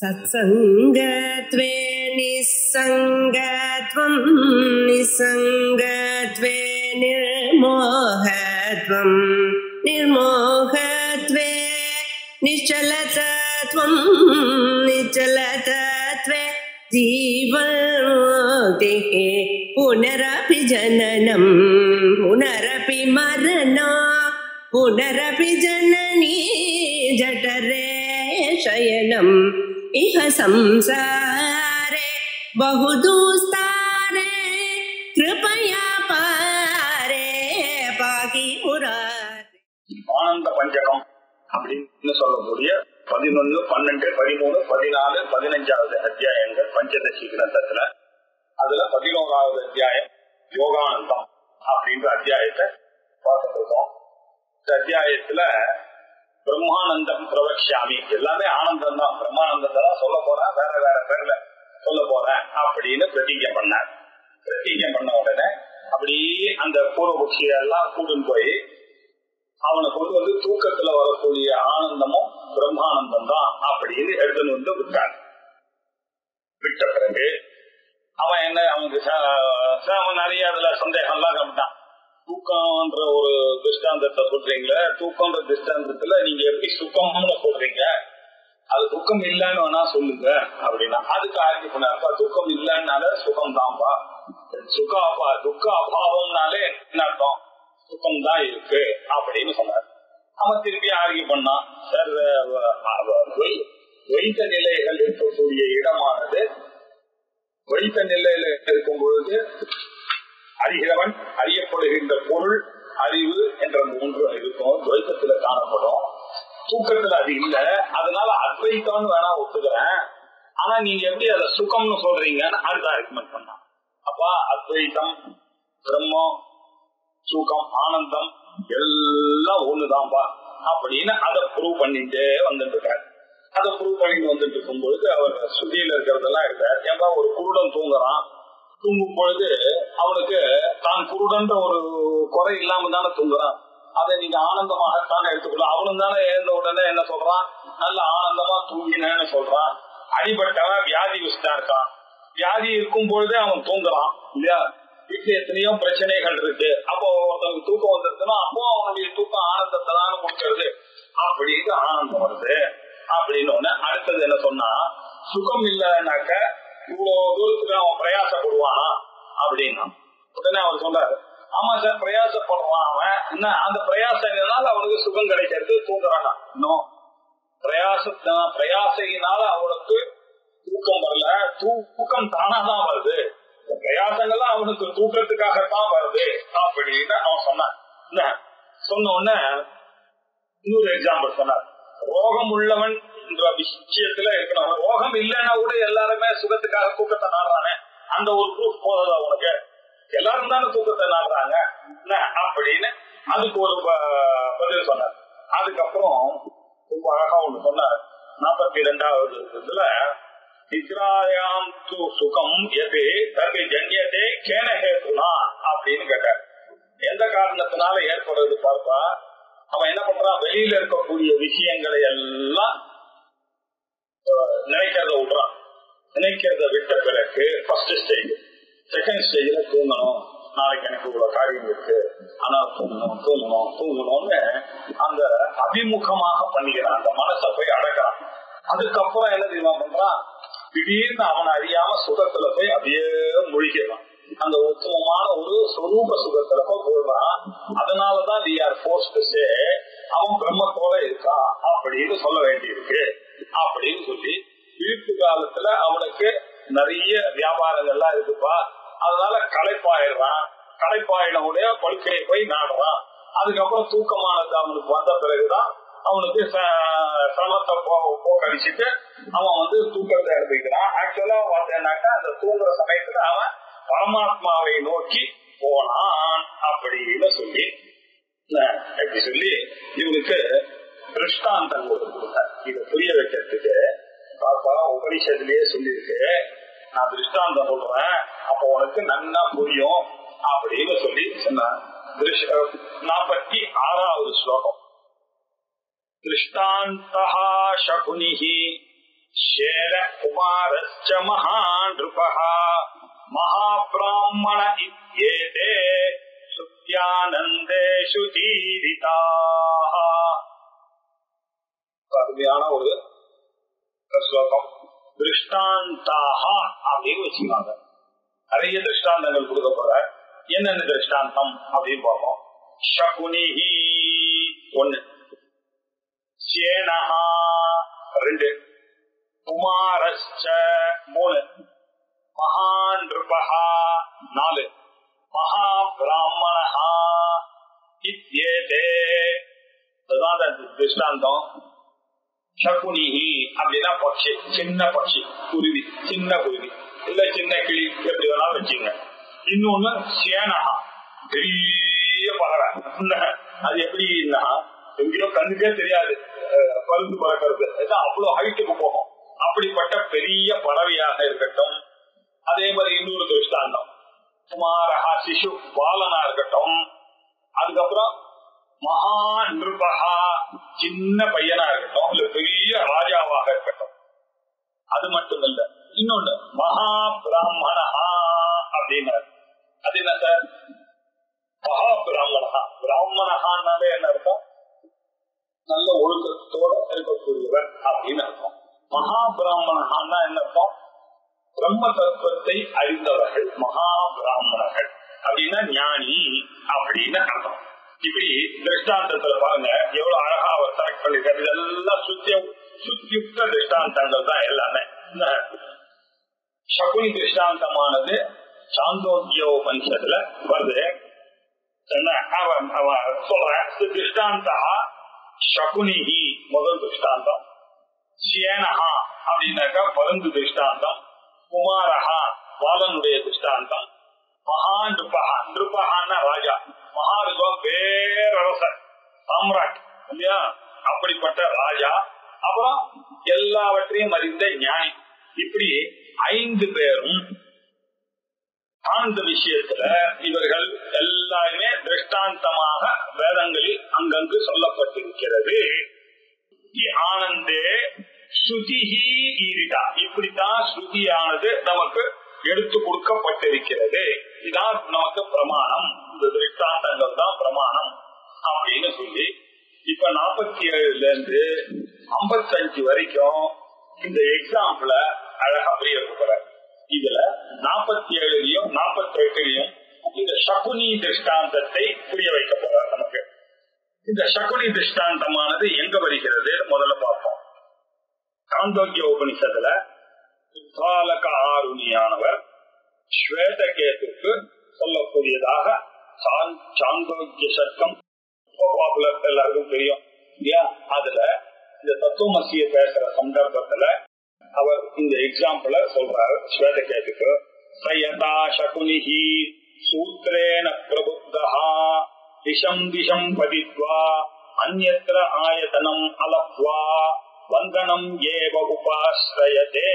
सत्सङ्गत्वे निस्सङ्गत्वं निस्सङ्गत्वे निर्मोहत्वं निर्मोहत्वे निश्चलतत्वं निश्चलतत्वे जीवन्मुक्तिः पुनरपि जननं पुनरपि मरणा पुनरपि जननी जठरे शयनम् इह संसारे बहुदुस्तारे कृपया पारे पाहि मुरारे ஆனந்த பஞ்சகம் அப்படின்னு சொல்லக்கூடிய பதினொன்னு பன்னெண்டு பதிமூணு பதினாலு பதினஞ்சாவது அத்தியாயங்கள் பஞ்சதசி கிரந்தத்துல அதுல பதினோராவது அத்தியாயம் யோகானந்தம் அப்படின்ற அத்தியாயத்தை பார்த்துட்டு இருக்கோம் இந்த அத்தியாயத்துல பிரம்மானந்தம் பிரவக்ஷாமி எல்லாமே ஆனந்தம் தான் பிரம்மானந்தத்தை தான் சொல்ல போறேன் வேற வேற பேர்ல சொல்ல போறேன் அப்படின்னு பிரதிஜை பண்ணார் பிரதிஜை பண்ண உடனே அப்படியே அந்த பூர்வபக்ஷிய எல்லாம் கூட்டின்னு போய் அவனை கொண்டு வந்து தூக்கத்துல வரக்கூடிய ஆனந்தமும் பிரம்மானந்தம் தான் அப்படின்னு எடுத்துன்னு வந்து விட்டான் விட்ட பிறகு அவன் என்ன அவனுக்கு ச- ச- அவன் நிறைய அதுல சந்தேகம் எல்லாம் காமிட்டான் தூக்கம்ன்ற ஒரு திருஷ்டாந்தத்தை சொல்றீங்களே தூக்கம்ன்ற திருஷ்டாந்தத்துல நீங்க எப்படி சுகம்னு சொல்றீங்க அது துக்கம் இல்லைன்னு வேணா சொல்லுங்க அப்படின்னா அதுக்கு ஆர்கி பண்ணாப்பா துக்கம் இல்லைன்னால சுகம் தான்ப்பா சுக அப்பா துக்க அபாவம்னாலே என்ன அர்த்தம் சுகம் தான் இருக்கு அப்படின்னு சொன்னார் அவன் திருப்பி ஆர்கி பண்ணான் சார் வைத்த நிலைகள் இருக்கக்கூடிய இடமானது வைத்த நிலையில இருக்கும் பொழுது அறிகிறவன் அறியப்படுகின்ற பொருள் அறிவு என்ற மூன்று இருக்கும் துவைத்தத்துல காணப்படும் தூக்கத்துல அது இல்ல அதனால அத்வைத்தம்னு வேணா ஒத்துக்கிறேன் ஆனா நீங்க எப்படி அதை சுகம்னு சொல்றீங்கன்னு அதுதான் ரெக்கமெண்ட் பண்ணான் அப்பா அத்வைத்தம் பிரம்மம் சுகம் ஆனந்தம் எல்லாம் ஒண்ணுதான்பா அப்படின்னு அதை ப்ரூவ் பண்ணிட்டே வந்துட்டு இருக்காரு அதை ப்ரூவ் பண்ணிட்டு வந்துட்டு இருக்கும்பொழுது அவர் சுதியில இருக்கிறதெல்லாம் இருக்கார் ஏன்பா ஒரு குருடன் தூங்குறான் தூங்கும் பொழுது அவனுக்கு தான் குருடன்ற ஒரு குறை இல்லாம தானே தூங்குறான் அதை நீங்க ஆனந்தமாகத்தானே எடுத்துக்கலாம் அவனும் தானே எழுந்த உடனே என்ன சொல்றான் நல்ல ஆனந்தமா தூங்கினேன்னு சொல்றான் அடிபட்டவன் வியாதி வச்சுட்டா இருக்கான் வியாதி இருக்கும் பொழுதே அவன் தூங்குறான் இல்லையா வீட்டுல எத்தனையோ பிரச்சனைகள் இருக்கு அப்போ ஒருத்தனுக்கு தூக்கம் வந்துருச்சுன்னா அப்போ அவனுடைய தூக்கம் ஆனந்தத்தை தானே கொடுக்கறது அப்படின்னு ஆனந்தம் வருது அப்படின்னு ஒண்ணு அடுத்தது என்ன சொன்னா சுகம் இல்லைன்னாக்க இவ்வளவு தூரத்துக்கு அவன் பிரயாசப்படுவானா அப்படின்னா உடனே அவர் சொல்றாரு ஆமா சார் பிரயாசப்படுவான் அவன் என்ன அந்த பிரயாசங்களால அவனுக்கு சுகம் கிடைக்கிறது தூங்குறானா இன்னும் பிரயாச பிரயாசையினால அவனுக்கு தூக்கம் வரல தூக்கம் தானாதான் வருது இந்த பிரயாசங்கள்லாம் அவனுக்கு தூக்கத்துக்காகத்தான் வருது அப்படின்னு அவன் சொன்னான் என்ன சொன்ன உடனே இன்னொரு எக்ஸாம்பிள் சொன்னார் ரோகம் உள்ளவன் என்ற விஷயத்துல இருக்கணும் ரோகம் இல்லைன்னா கூட எல்லாருமே சுகத்துக்காக தூக்கத்தை நாடுறானே அந்த ஒரு ப்ரூஃப் போதா உனக்கு எல்லாரும் தானே தூக்கத்தை நாடுறாங்க என்ன அப்படின்னு அதுக்கு ஒரு ப- பதில் சொன்னார் அதுக்கப்புறம் ரொம்ப அழகா ஒண்ணு சொன்னார் நாற்பத்தி ரெண்டாவது இதுல நித்ராயாம் து சுகம் எது தர்மி ஜன்யதே கேன ஹேதுனா அப்படின்னு கேட்டார் எந்த காரணத்தினால ஏற்படுறது பார்ப்பா அவன் என்ன பண்றான் வெளியில இருக்கக்கூடிய விஷயங்களை எல்லாம் அஹ், நினைக்கிறத விடுறான் நினைக்கிறத விட்ட பிறகு ஃபர்ஸ்ட் ஸ்டேஜ் செகண்ட் ஸ்டேஜ்ல தூங்கணும் நாளைக்கு எனக்கு இவ்வளவு காரியம் இருக்கு ஆனா தூங்கணும் தூங்கணும் தூங்கணும்னு அந்த அபிமுகமாக பண்ணிக்கிறான் அந்த மனசை போய் அடக்கிறான் அதுக்கப்புறம் என்ன தெரியுமா பண்றான் திடீர்னு அவனை அறியாம சுகத்துல போய் அப்படியே முழிக்கிறான் அந்த உத்தமமான ஒரு சொரூப சுகத்துல போய் போடுறான் அதனாலதான் வி ஆர் ஃபோர்ஸ் அவன் பிரம்மத்தோட இருக்கான் அப்படின்னு சொல்ல வேண்டியிருக்கு அப்படின்னு சொல்லி வீட்டு காலத்துல அவனுக்கு நிறைய வியாபாரங்கள்லாம் இருக்குப்பா அதனால களைப்பாயிடுறான் களைப்பாயிடவுடைய படுக்கையை போய் நாடுறான் அதுக்கப்புறம் தூக்கமானது அவனுக்கு வந்த பிறகுதான் அவனுக்கு ச- சிரமத்தை போ- போக்கடிச்சிட்டு அவன் வந்து தூக்கத்தை அனுப்பிக்கிறான் ஆக்சுவலா பார்த்தேன்னாக்கா அந்த தூங்குற சமயத்துல அவன் பரமாத்மாவை நோக்கி போனான் அப்படின்னு சொல்லி அஹ் எப்படி சொல்லி இவனுக்கு திருஷ்டாந்தம் கொடுத்தார் இதை புரிய வைக்கிறதுக்கு பாப்பா உபனிஷத்துலயே சொல்லியிருக்கு நான் திருஷ்டாந்தம் சொல்றேன் அப்ப உனக்கு நன்னா புரியும் அப்படின்னு சொல்லி சொன்னார் நாற்பத்தி ஆறாவது ஸ்லோகம் திருஷ்டாந்தா சகுனிஹி शेन कुमारश्च महानृपः महाब्राह्मण इत्येते சுத்தியானந்தேஷு தீரிதாக அருமையான ஒரு ஸ்லோகம் திருஷ்டாந்தாக அப்படின்னு வச்சுக்காங்க நிறைய திருஷ்டாந்தங்கள் கொடுக்க போற என்னென்ன திருஷ்டாந்தம் அப்படின்னு பார்ப்போம் ஷகுனிஹி ஒண்ணு சேனஹா ரெண்டு குமாரஸ்ச மூணு மகான் ரிபஹா நாலு மகா பிராமணஹா இத்யேதே அதுதான் அந்த திருஷ்டாந்தம் சகுனிஹி அப்படின்னா பட்சி சின்ன பட்சி குருவி சின்ன குருவி இல்ல சின்ன கிளி எப்படி வேணாலும் வச்சுங்க இன்னொன்னு சேனஹா பெரிய பறவை அது எப்படின்னா எங்கேயோ கண்ணுக்கே தெரியாது அஹ், பருந்து பறக்கிறது ஏன்னா அவ்வளவு ஹைட்டுக்கு போகும் அப்படிப்பட்ட பெரிய பறவையாக இருக்கட்டும் அதே மாதிரி இன்னொரு திருஷ்டாந்தம் குமாரஹா சிசு பாலனா இருக்கட்டும் அதுக்கப்புறம் மகா நிருபகா சின்ன பையனா இருக்கட்டும் இல்ல பெரிய ராஜாவாக இருக்கட்டும் அது மட்டும் இல்ல இன்னொன்னு மகா பிராமணஹா அப்படின்னாரு அது என்ன சார் மகா பிராமணஹா பிராமணஹான்னாலே என்ன அர்த்தம் நல்ல ஒழுக்கத்தோட இருக்கக்கூடியவர் அப்படின்னு அர்த்தம் மகா பிராமணஹான்னா என்ன அர்த்தம் பிரம்ம தத்துவத்தை அறிந்தவர்கள் மகா பிராமணர்கள் அப்படின்னா ஞானி அப்படின்னு அர்த்தம் இப்படி திருஷ்டாந்தத்துல பாருங்க எவ்வளவு அழகா அவர் செலக்ட் பண்ணிருக்காரு இதெல்லாம் சுத்திய சுத்தியுக்த திருஷ்டாந்தங்கள் தான் எல்லாமே இந்த சகுனி திருஷ்டாந்தமானது சாந்தோக்கிய உபனிஷத்துல வருது என்ன அவன் அவன் சொல்றேன் திருஷ்டாந்தா சகுனிஹி முதல் திருஷ்டாந்தம் சேனஹா அப்படின்னாக்கா பருந்து திருஷ்டாந்தம் குமாரஹா பாலனுடைய திருஷ்டாந்தம் மகா நிருபகா நிருபகான்னா ராஜா மகாருபா பேரரசர் சாம்ராட் இல்லையா அப்படிப்பட்ட ராஜா அப்புறம் எல்லாவற்றையும் அறிந்த ஞானி இப்படி ஐந்து பேரும் ஆழ்ந்த விஷயத்துல இவர்கள் எல்லாருமே திருஷ்டாந்தமாக வேதங்களில் அங்கங்கு சொல்லப்பட்டிருக்கிறது இ ஆனந்தே ஸ்ருதிஹி ஈரிதா இப்படித்தான் ஸ்ருதியானது நமக்கு எடுத்து கொடுக்கப்பட்டிருக்கிறது இதான் நமக்கு பிரமாணம் இந்த திருஷ்டாந்தங்கள் தான் பிரமாணம் அப்படின்னு சொல்லி இப்ப நாற்பத்தி ஏழுல இருந்து ஐம்பத்தஞ்சு வரைக்கும் இந்த எக்ஸாம்பிள அழகா புரிய போற இதுல நாற்பத்தி ஏழுலயும் நாற்பத்தி எட்டுலயும் இந்த சகுனி திருஷ்டாந்தத்தை புரிய வைக்க போறார் நமக்கு இந்த சகுனி திருஷ்டாந்தமானது எங்க வருகிறது முதல்ல பார்ப்போம் சாந்தோக்கிய உபனிஷத்துல காலக ஆருணியானவர் ஸ்வேதகேத்துக்கு சொல்லக்கூடியதாக சாந்- சாந்தோக்கிய சட்டம் பாப்புலர் எல்லாருக்கும் தெரியும் இல்லையா அதுல இந்த தத்துவமசிய பேசுற சந்தர்ப்பத்துல அவர் இந்த எக்ஸாம்பிள சொல்றாரு ஸ்வேதகேத்துக்கு சயதா சகுனிஹி சூத்ரேன பிரபுத்தா திசம் திசம் பதித்வா அந்யத்ர ஆயதனம் அலப்வா வந்தனம் ஏவ உபாஸ்ரயதே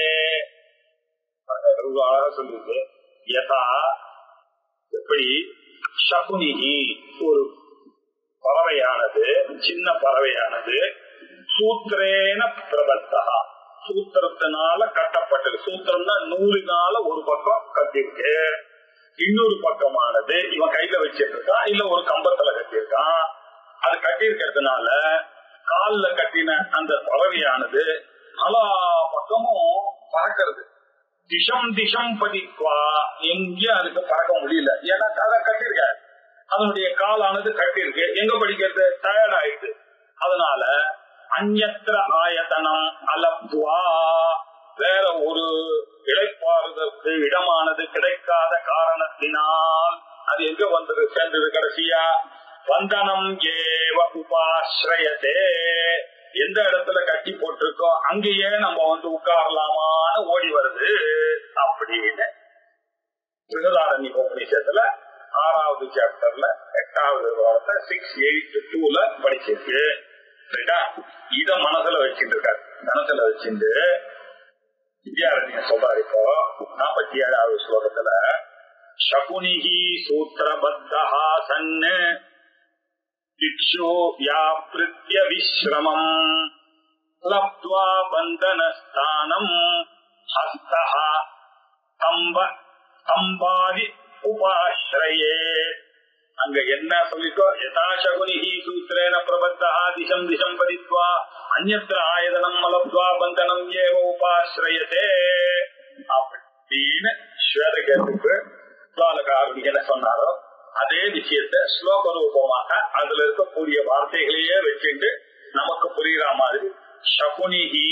ரொம்ப அழகா சொல்லுது யதா எப்படி சகுனிகி ஒரு பறவையானது சின்ன பறவையானது சூத்திரேன பிரபத்தா சூத்திரத்தினால கட்டப்பட்டது சூத்திரம்னா நூலினால ஒரு பக்கம் கட்டிருக்கு இன்னொரு பக்கமானது இவன் கையில வச்சிட்டு இருக்கான் இல்ல ஒரு கம்பத்துல கட்டியிருக்கான் அது கட்டி இருக்கிறதுனால கால்ல கட்டின அந்த பறவையானது பல பக்கமும் பறக்கிறது திசம் திசம் பதிக்குவா எங்கேயும் அதுக்கு பறக்க முடியல ஏன்னா அதை கட்டிருக்க அதனுடைய காலானது கட்டிருக்கு எங்க படிக்கிறது டயர்ட் ஆயிடுது அதனால அந்நத்திர ஆயத்தனம் அலப்துவா வேற ஒரு இழைப்பாறுதற்கு இடமானது கிடைக்காத காரணத்தினால் அது எங்க வந்தது சேர்ந்தது கடைசியா வந்தனம் ஏவ உபாஸ்ரயத்தே எந்த இடத்துல கட்டி போட்டிருக்கோ அங்கேயே நம்ம வந்து உட்காரலாமான்னு ஓடி வருது அப்படின்னு பிருகதாரண்ய உபநிஷத்துல ஆறாவது சாப்டர்ல எட்டாவது வாரத்தை சிக்ஸ் எயிட் டூல படிச்சிருக்கு ரைட்டா இத மனசுல வச்சுட்டு இருக்காரு மனசுல வச்சுட்டு வித்யாரண்ய சொல்றாரு இப்போ நாற்பத்தி ஏழாவது ஸ்லோகத்துல சகுனிஹி சூத்திரபத்தா சன்னு திக்ஷோ வியாபிருத்திய விஸ்ரமம் லப்த்வா பந்தனஸ்தானம் ஹஸ்தஹ தம்ப தம்பாதி உபாஸ்ரயே அங்க என்ன சொல்லிக்கோ யதாசகுனிஹி சூத்திரேன பிரபத்தா திசம் திசம் பதித்வா அந்நத்திர ஆயதனம் மலத்வா பந்தனம் ஏவ உபாஸ்ரயதே அப்படின்னு ஸ்வேதகேத்துக்கு பாலகாரன் என்ன சொன்னாரோ அதே விஷயத்த ஸ்லோக ரூபமாக அதுல இருக்கக்கூடிய வார்த்தைகளையே வச்சுட்டு நமக்கு புரியுற மாதிரி சகுனிகி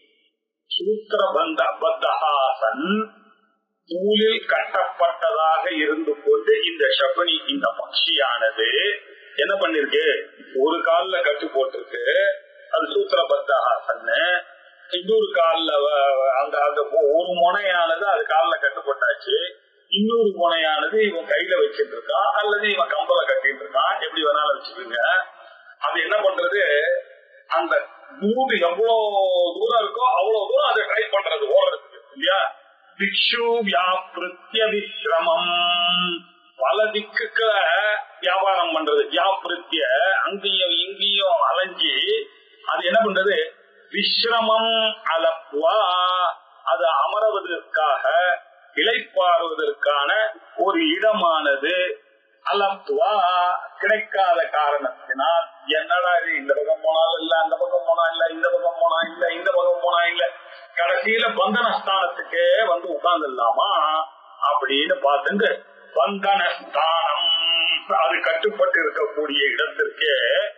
சூத்திரபந்த பத்தஹாசன் நூலில் கட்டப்பட்டதாக இருந்து கொண்டு இந்த சகுனி இந்த பட்சியானது என்ன பண்ணிருக்கு ஒரு கால்ல கட்டு போட்டிருக்கு அது சூத்திரபத்தஹாசன் இன்னொரு கால்ல வ- அந்த அந்த ஒரு முனையானது அது கால்ல கட்டு போட்டாச்சு இன்னொரு முனையானது இவன் கையில வச்சிட்டு இருக்கான் அல்லது இவன் கம்பல கட்டிட்டு இருக்கான் எப்படி வேணாலும் வச்சுக்கோங்க அது என்ன பண்றது அந்த நூறு எவ்வளவு தூரம் இருக்கோ அவ்வளவு தூரம் அதை ட்ரை பண்றது ஓடுறதுக்கு இல்லையா பிக்ஷு வியாபிருத்திய விஸ்ரமம் பல திக்குகளை வியாபாரம் பண்றது வியாபிருத்திய அங்கேயும் இங்கேயும் அலைஞ்சி அது என்ன பண்றது விஸ்ரமம் அலப்புவா அது அமரவதற்காக இலைப்பாறுவதற்கான ஒரு இடமானது அலத்துவா கிடைக்காத காரணத்தினால் என்னடா இது இந்த பக்கம் போனாலும் இல்ல அந்த பக்கம் போனா இல்ல இந்த பக்கம் போனா இல்ல இந்த பக்கம் போனா இல்ல கடைசியில பந்தனஸ்தானத்துக்கே வந்து உட்கார்ந்துடலாமா அப்படின்னு பார்த்துட்டு பந்தனஸ்தானம் அது கட்டுப்பட்டு இருக்கக்கூடிய இடத்திற்கே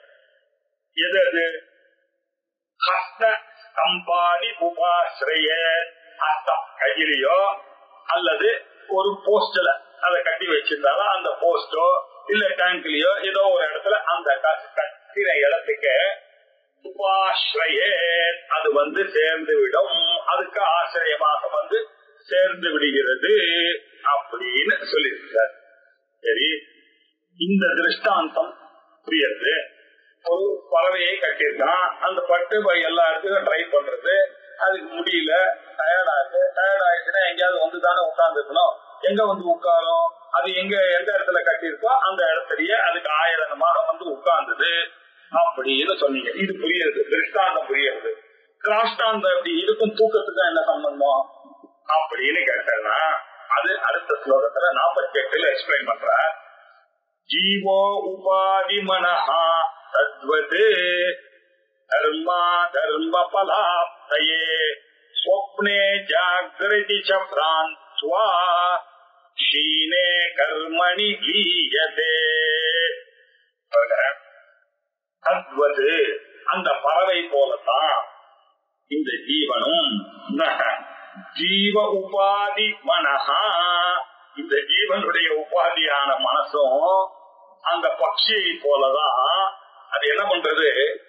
எது அது ஹஸ்த ஸ்தம்பாதி உபாசிரிய ஹஸ்தம் கையிலையோ அல்லது ஒரு போஸ்ட்ல அதை கட்டி வச்சிருந்தாலும் அந்த போஸ்டோ இல்ல டேங்க்லயோ ஏதோ ஒரு இடத்துல அந்த க- கட்டின இடத்துக்கு உபாசிரியே அது வந்து சேர்ந்து விடும் அதுக்கு ஆசிரியமாக வந்து சேர்ந்து விடுகிறது அப்படின்னு சொல்லியிருக்கார் சரி இந்த திருஷ்டாந்தம் புரியுது ஒரு பறவையை கட்டியிருக்கான் அந்த பட்டு பை எல்லா இடத்துக்கும் ட்ரை பண்றது அதுக்கு முடியல டயர்ட் ஆகுது டயர்ட் ஆயிடுச்சுன்னா எங்கேயாவது வந்து தானே உட்கார்ந்து இருக்கணும் எங்க வந்து உட்காரும் அது எங்க எந்த இடத்துல கட்டியிருக்கோ அந்த இடத்துலயே அதுக்கு ஆயிரமாக வந்து உட்கார்ந்தது அப்படின்னு சொன்னீங்க இது புரியுது திருஷ்டாந்தம் புரியுது கிராஷ்டாந்தம் எப்படி இதுக்கும் தூக்கத்துக்கும் என்ன சம்பந்தம் அப்படின்னு கேட்டேன்னா அது அடுத்த ஸ்லோகத்துல நாற்பத்தி எட்டுல எக்ஸ்பிளைன் பண்ற ஜீவோ உபாதி மனஹா தத்வத் தர்மா தர்ம பலாப்தயே ஸ்வப்னே ஜாகிரதி ச பிராந்த்வா ஷீனே கர்மணி லீயதே தத்வது அந்த பறவை போலத்தான் இந்த ஜீவனும் நக ஜீவ உபாதி மனஹா இந்த ஜீவனுடைய உபாதியான மனசும் அந்த பட்சியை போலதான் அது என்ன பண்றது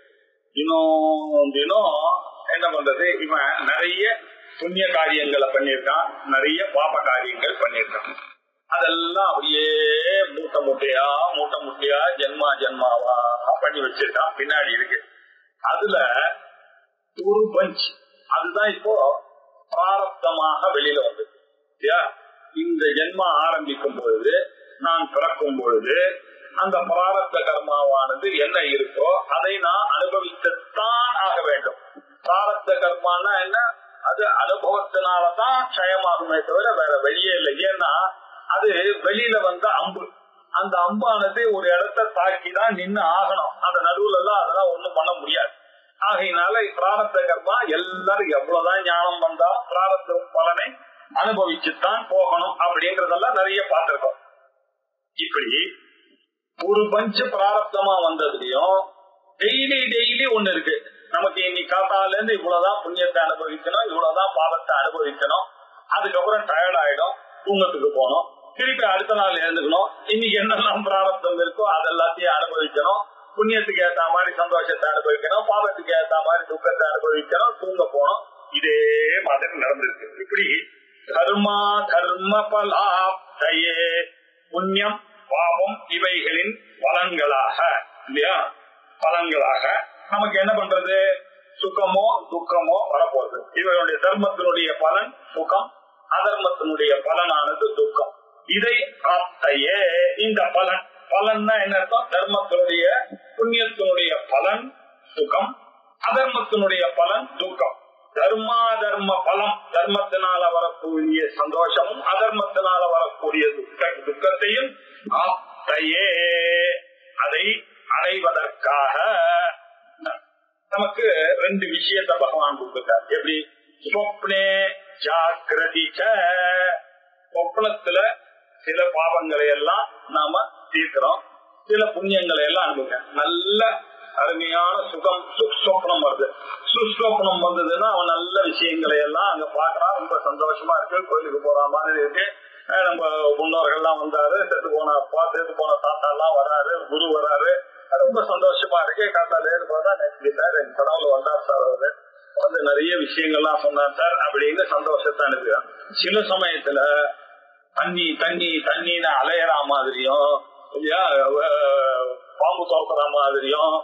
தினம் தினம் என்ன பண்றது இவன் நிறைய புண்ணிய காரியங்களை பண்ணியிருக்கான் நிறைய பாப காரியங்கள் பண்ணியிருக்கான் அதெல்லாம் அப்படியே மூட்டை மூட்டையா மூட்டை மூட்டையா ஜென்மா ஜென்மாவா பண்ணி வச்சிருக்கான் பின்னாடி இருக்கு அதுல ஒரு பஞ்ச் அதுதான் இப்போ பிராரப்தமாக வெளியில வந்தது இல்லையா இந்த ஜென்மா ஆரம்பிக்கும் பொழுது நான் பிறக்கும் பொழுது அந்த பிராரப்த கர்மாவானது என்ன இருக்கோ அதை நான் அனுபவித்துத்தான் ஆக வேண்டும் பிராரப்த கர்மான்னா என்ன அது அனுபவத்தினாலதான் க்ஷயமாகுமே தவிர வேற வெளியே இல்லை ஏன்னா அது வெளியில வந்த அம்பு அந்த அம்பானது ஒரு இடத்த தாக்கி தான் நின்னு ஆகணும் அந்த நடுவுல எல்லாம் அதெல்லாம் ஒண்ணும் பண்ண முடியாது ஆகையினால பிராரப்த கர்மா எல்லாரும் எவ்வளவுதான் ஞானம் வந்தா பிராரப்த பலனை அனுபவிச்சுத்தான் போகணும் அப்படின்றதெல்லாம் நிறைய பார்த்திருக்கோம் இப்படி ஒரு பஞ்சு பிராரப்தமா வந்ததுலயும் டெய்லி டெய்லி ஒண்ணு இருக்கு நமக்கு இன்னைக்கு காத்தால இருந்து இவ்வளவுதான் புண்ணியத்தை அனுபவிக்கணும் இவ்வளவுதான் பாவத்தை அனுபவிக்கணும் அதுக்கப்புறம் டயர்ட் ஆயிடும் தூங்கத்துக்கு போகணும் திருப்பி அடுத்த நாள் எழுந்துக்கணும் இன்னைக்கு என்னெல்லாம் பிராரப்தம் இருக்கோ அதெல்லாத்தையும் அனுபவிக்கணும் புண்ணியத்துக்கு ஏத்த மாதிரி சந்தோஷத்தை அனுபவிக்கணும் பாவத்துக்கு ஏத்த மாதிரி துக்கத்தை அனுபவிக்கணும் தூங்க போகணும் இதே மாதிரி நடந்திருக்கு இப்படி கர்மா கர்ம பலாப்தையே புண்ணியம் பாவம் இவைகளின் பலன்களாக இல்லையா பலன்களாக நமக்கு என்ன பண்றது சுகமோ துக்கமோ வரப்போகுது இவருடைய தர்மத்தினுடைய பலன் சுகம் அதர்மத்தினுடைய பலனானது துக்கம் இதை ஆப்தையே இந்த பலன் பலன்னா என்ன அர்த்தம் தர்மத்தினுடைய புண்ணியத்தினுடைய பலன் சுகம் அதர்மத்தினுடைய பலன் துக்கம் தர்மா தர்ம பலம் தர்மத்தினால வரக்கூடிய சந்தோஷமும் அதர்மத்தினால வரக்கூடிய துக்க துக்கத்தையும் ஆப்தையே அதை அடைவதற்காக நமக்கு ரெண்டு விஷயத்த பகவான் கொடுத்துட்டார் எப்படி சொப்னே ஜாக்கிரதி சொப்னத்துல சில பாவங்களை எல்லாம் நாம தீர்க்கிறோம் சில புண்ணியங்களை எல்லாம் அனுபவிக்க நல்ல அருமையான சுகம் சுஸ்வப்னம் வருது சுஸ்வப்னம் வந்ததுன்னா அவன் நல்ல விஷயங்களை எல்லாம் அங்க பாக்குறான் ரொம்ப சந்தோஷமா இருக்கு கோயிலுக்கு போற மாதிரி இருக்கு அஹ் நம்ம முன்னோர்கள் எல்லாம் வந்தாரு செத்து போன அப்பா செத்து போன தாத்தா எல்லாம் வராரு குரு வராரு ரொம்ப சந்தோஷமா இருக்கு காத்தால ஏறு பார்த்தா நேற்று சார் எங்க கடவுள் வந்தார் சார் அவரு வந்து நிறைய விஷயங்கள்லாம் சொன்னார் சார் அப்படின்னு சந்தோஷத்தை அனுப்புகிறான் சில சமயத்துல தண்ணி தண்ணி தண்ணின்னு அலையற மாதிரியும் இல்லையா அஹ் பாம்பு துரத்துற மாதிரியும்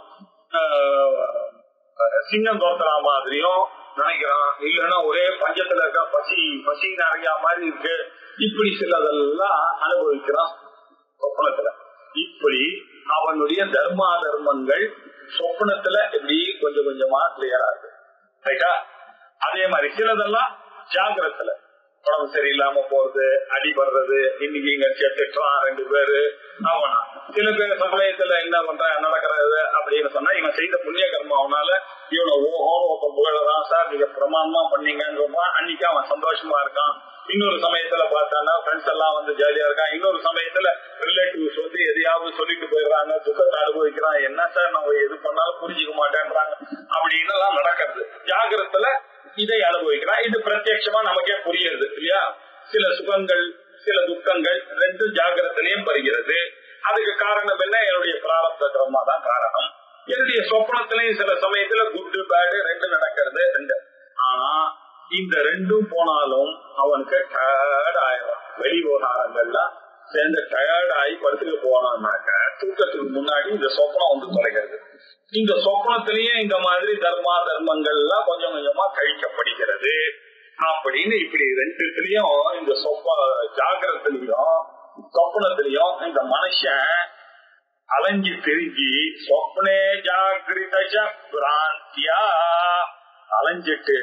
அஹ் சிங்கம் துரத்துற மாதிரியும் நினைக்கிறான் இல்லைன்னா ஒரே பஞ்சத்துல இருக்க பசி பசி நிறைய மாதிரி இருக்கு இப்படி சிலதெல்லாம் அனுபவிக்கிறான் சொப்பனத்துல இப்படி அவனுடைய தர்மா தர்மங்கள் சொப்பனத்துல இப்படி கொஞ்சம் கொஞ்சமா கிளியரா இருக்கு ரைட்டா அதே மாதிரி சிலதெல்லாம் ஜாகிரத்துல உடம்பு சரியில்லாம போறது அடிபடுறது இன்னைக்கு இங்க திட்டுறான் ரெண்டு பேரு அவனா சில பேர் சமயத்துல என்ன பண்ற நடக்கிறது அப்படின்னு சொன்னா இவன் செய்த புண்ணிய கர்மாவனால இவனை ஓஹோன்னு ஒருத்தன் புகழறான் சார் நீங்க பிரமாணமா பண்ணீங்கன்னு சொல்றான் அன்னைக்கு அவன் சந்தோஷமா இருக்கான் இன்னொரு சமயத்துல பார்த்தானா ஃப்ரெண்ட்ஸ் எல்லாம் வந்து ஜாலியா இருக்கான் இன்னொரு சமயத்துல ரிலேட்டிவ்ஸ் வந்து எதையாவது சொல்லிட்டு போயிடுறாங்க துக்கத்தை அனுபவிக்கிறான் என்ன சார் நம்ம எது பண்ணாலும் புரிஞ்சுக்க மாட்டேன்றாங்க அப்படின்னு எல்லாம் நடக்கிறது ஜாகிரத்துல இதை அனுபவிக்கிறான் இது பிரத்யட்சமா நமக்கே புரியுது இல்லையா சில சுகங்கள் சில துக்கங்கள் ரெண்டு ஜாகிரத்திலையும் வருகிறது அதுக்கு காரணம் என்ன என்னுடைய பிராரப்த கர்மா தான் காரணம் என்னுடைய சொப்பனத்திலையும் சில சமயத்துல குட்டு பேடு ரெண்டு நடக்கிறது ரெண்டு ஆனா இந்த ரெண்டும் போனாலும் அவனுக்கு டயர்ட் ஆயிடும் வெளி விவகாரங்கள்லாம் சேர்ந்து டயர்ட் ஆகி படுத்துட்டு போனான்னாக்க தூக்கத்துக்கு முன்னாடி இந்த சொப்பனம் வந்து குறைகிறது இந்த சொப்பனத்திலேயே இந்த மாதிரி தர்மா தர்மங்கள் எல்லாம் கொஞ்சம் கொஞ்சமா கழிக்கப்படுகிறது அப்படின்னு இப்படி ரெண்டுத்திலயும் இந்த சொப்ப ஜாகிரத்திலையும் சொப்பனத்திலையும் இந்த மனுஷன் அலைஞ்சு திரிஞ்சு சொப்னே ஜாகிரத பிராந்தியா அலைஞ்சிட்டு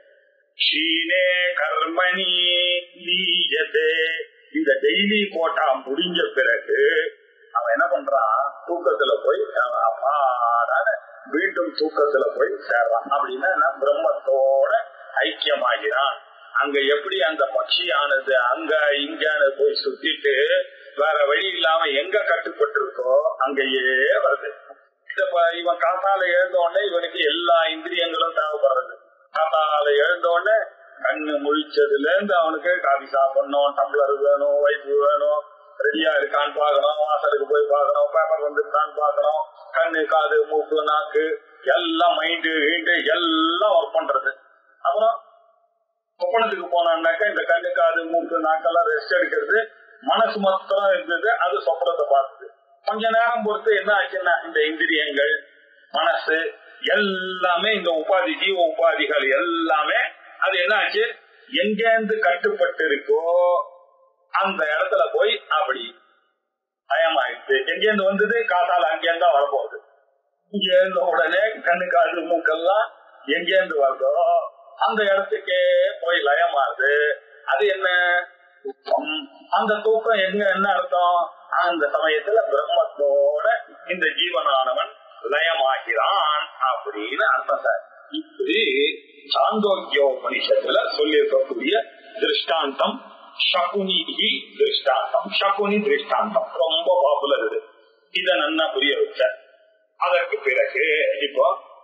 ஷீனே கர்மணி லீயதே இந்த டெய்லி கோட்டா முடிஞ்ச பிறகு அவன் என்ன பண்றான் தூக்கத்துல போய் அப்பாடான மீண்டும் தூக்கத்துல போய் சேர்றான் அப்படின்னா என்ன பிரம்மத்தோட ஐக்கியமாகிறான் அங்க எப்படி அந்த பட்சியானது அங்க இங்கன்னு போய் சுத்திட்டு வேற வழி இல்லாம எங்க கட்டுப்பட்டு இருக்கோ அங்கேயே வருது இவன் காத்தால எழுந்த உடனே இவனுக்கு எல்லா இந்திரியங்களும் தேவைப்படுறது காத்தால எழுந்த உடனே கண்ணு முழிச்சதுல இருந்து அவனுக்கு காபி சாப்பிடணும் டம்ளர் வேணும் வைப்பு வேணும் ரெடியா இருக்கான்னு பாக்கணும் வாசலுக்கு போய் பாக்கணும் பேப்பர் வந்துருக்கான்னு பாக்கணும் கண்ணு காது மூக்கு நாக்கு எல்லாம் மைண்டு வீண்டு எல்லாம் ஒர்க் பண்றது அப்புறம் சொப்பனத்துக்கு போனான்னாக்கா இந்த கண்ணு காது மூக்கு நாக்கெல்லாம் ரெஸ்ட் எடுக்கிறது மனசு மொத்தம் இருந்தது அது சொப்பனத்தை பார்த்தது கொஞ்ச நேரம் பொறுத்து என்ன ஆச்சுன்னா இந்த இந்திரியங்கள் மனசு எல்லாமே இந்த உபாதி ஜீவ உபாதிகள் எல்லாமே அது என்ன ஆச்சு எங்கேருந்து கட்டுப்பட்டு இருக்கோ அந்த இடத்துல போய் அப்படி பயமாயிடுச்சு எங்கேருந்து வந்தது காத்தால அங்கேருந்து தான் வரப்போகுது இங்க இருந்த உடனே கண்ணு காது மூக்கெல்லாம் எங்கேருந்து வருதோ அந்த இடத்துக்கே போய் லயமாறுது அது என்ன தூக்கம் அந்த தூக்கம் எங்க என்ன அர்த்தம் அந்த சமயத்துல பிரம்மத்தோட இந்த ஜீவனானவன் லயமாகிறான் அப்படின்னு அர்த்தம் சார் இப்படி சாந்தோக்கியோபனிஷத்துல சொல்லியிருக்கக்கூடிய திருஷ்டாந்தம் ஷகுனிகி திருஷ்டாந்தம் ஷகுனி திருஷ்டாந்தம் ரொம்ப பாப்புலர் இது இத நன்னா புரிய வச்ச அதற்கு பிறகு இப்போ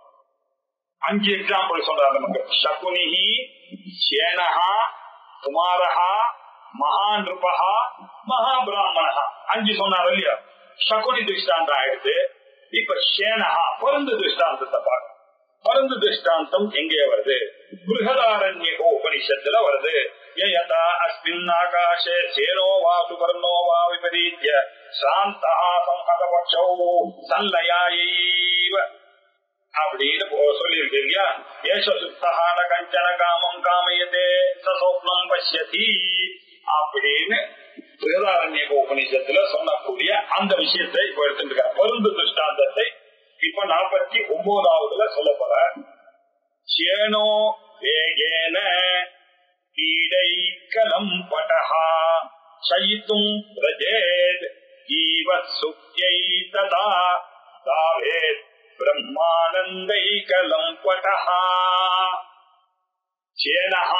அஞ்சு எக்ஸாம்பிள் சொல்றாரு நமக்கு ஷகுனிஹி சேனஹா குமாரஹா மகாநிருபகா மகாபிராமணஹா அஞ்சு சொன்னார் இல்லையா ஷகுனி திருஷ்டாந்தம் ஆயிடுச்சு இப்ப சேனஹா பருந்து திருஷ்டாந்தத்தை பார்க்க பருந்து திருஷ்டாந்தம் எங்கே வருது பிருகதாரண்ய உபனிஷத்துல வருது யதா அஸ்மின் ஆகாஷே சேனோ வா சுபர்ணோ வா விபரீத்ய சாந்தா சம்ஹதபக்ஷௌ சல்லயாயைவ அப்படின்னு சொல்லியிருக்கு இல்லையா ஏஷ சுத்தகான கஞ்சன காமம் காமயதே சசோப்னம் பசியதி அப்படின்னு பிருகதாரண்ய உபனிஷத்துல சொன்னக்கூடிய அந்த விஷயத்தை இப்ப எடுத்துட்டு பருந்து திருஷ்டாந்தத்தை இப்ப நாற்பத்தி நாற்பத்தி ஒன்பதாவதுல சொல்ல போற சேனோ வேகேன பீடைக்கலம் படஹா சயித்தும் ரஜேத் ஜீவ சுக்யை ததா தாவேத் பிரம்மானந்தைகலம் படஹா சேனஹா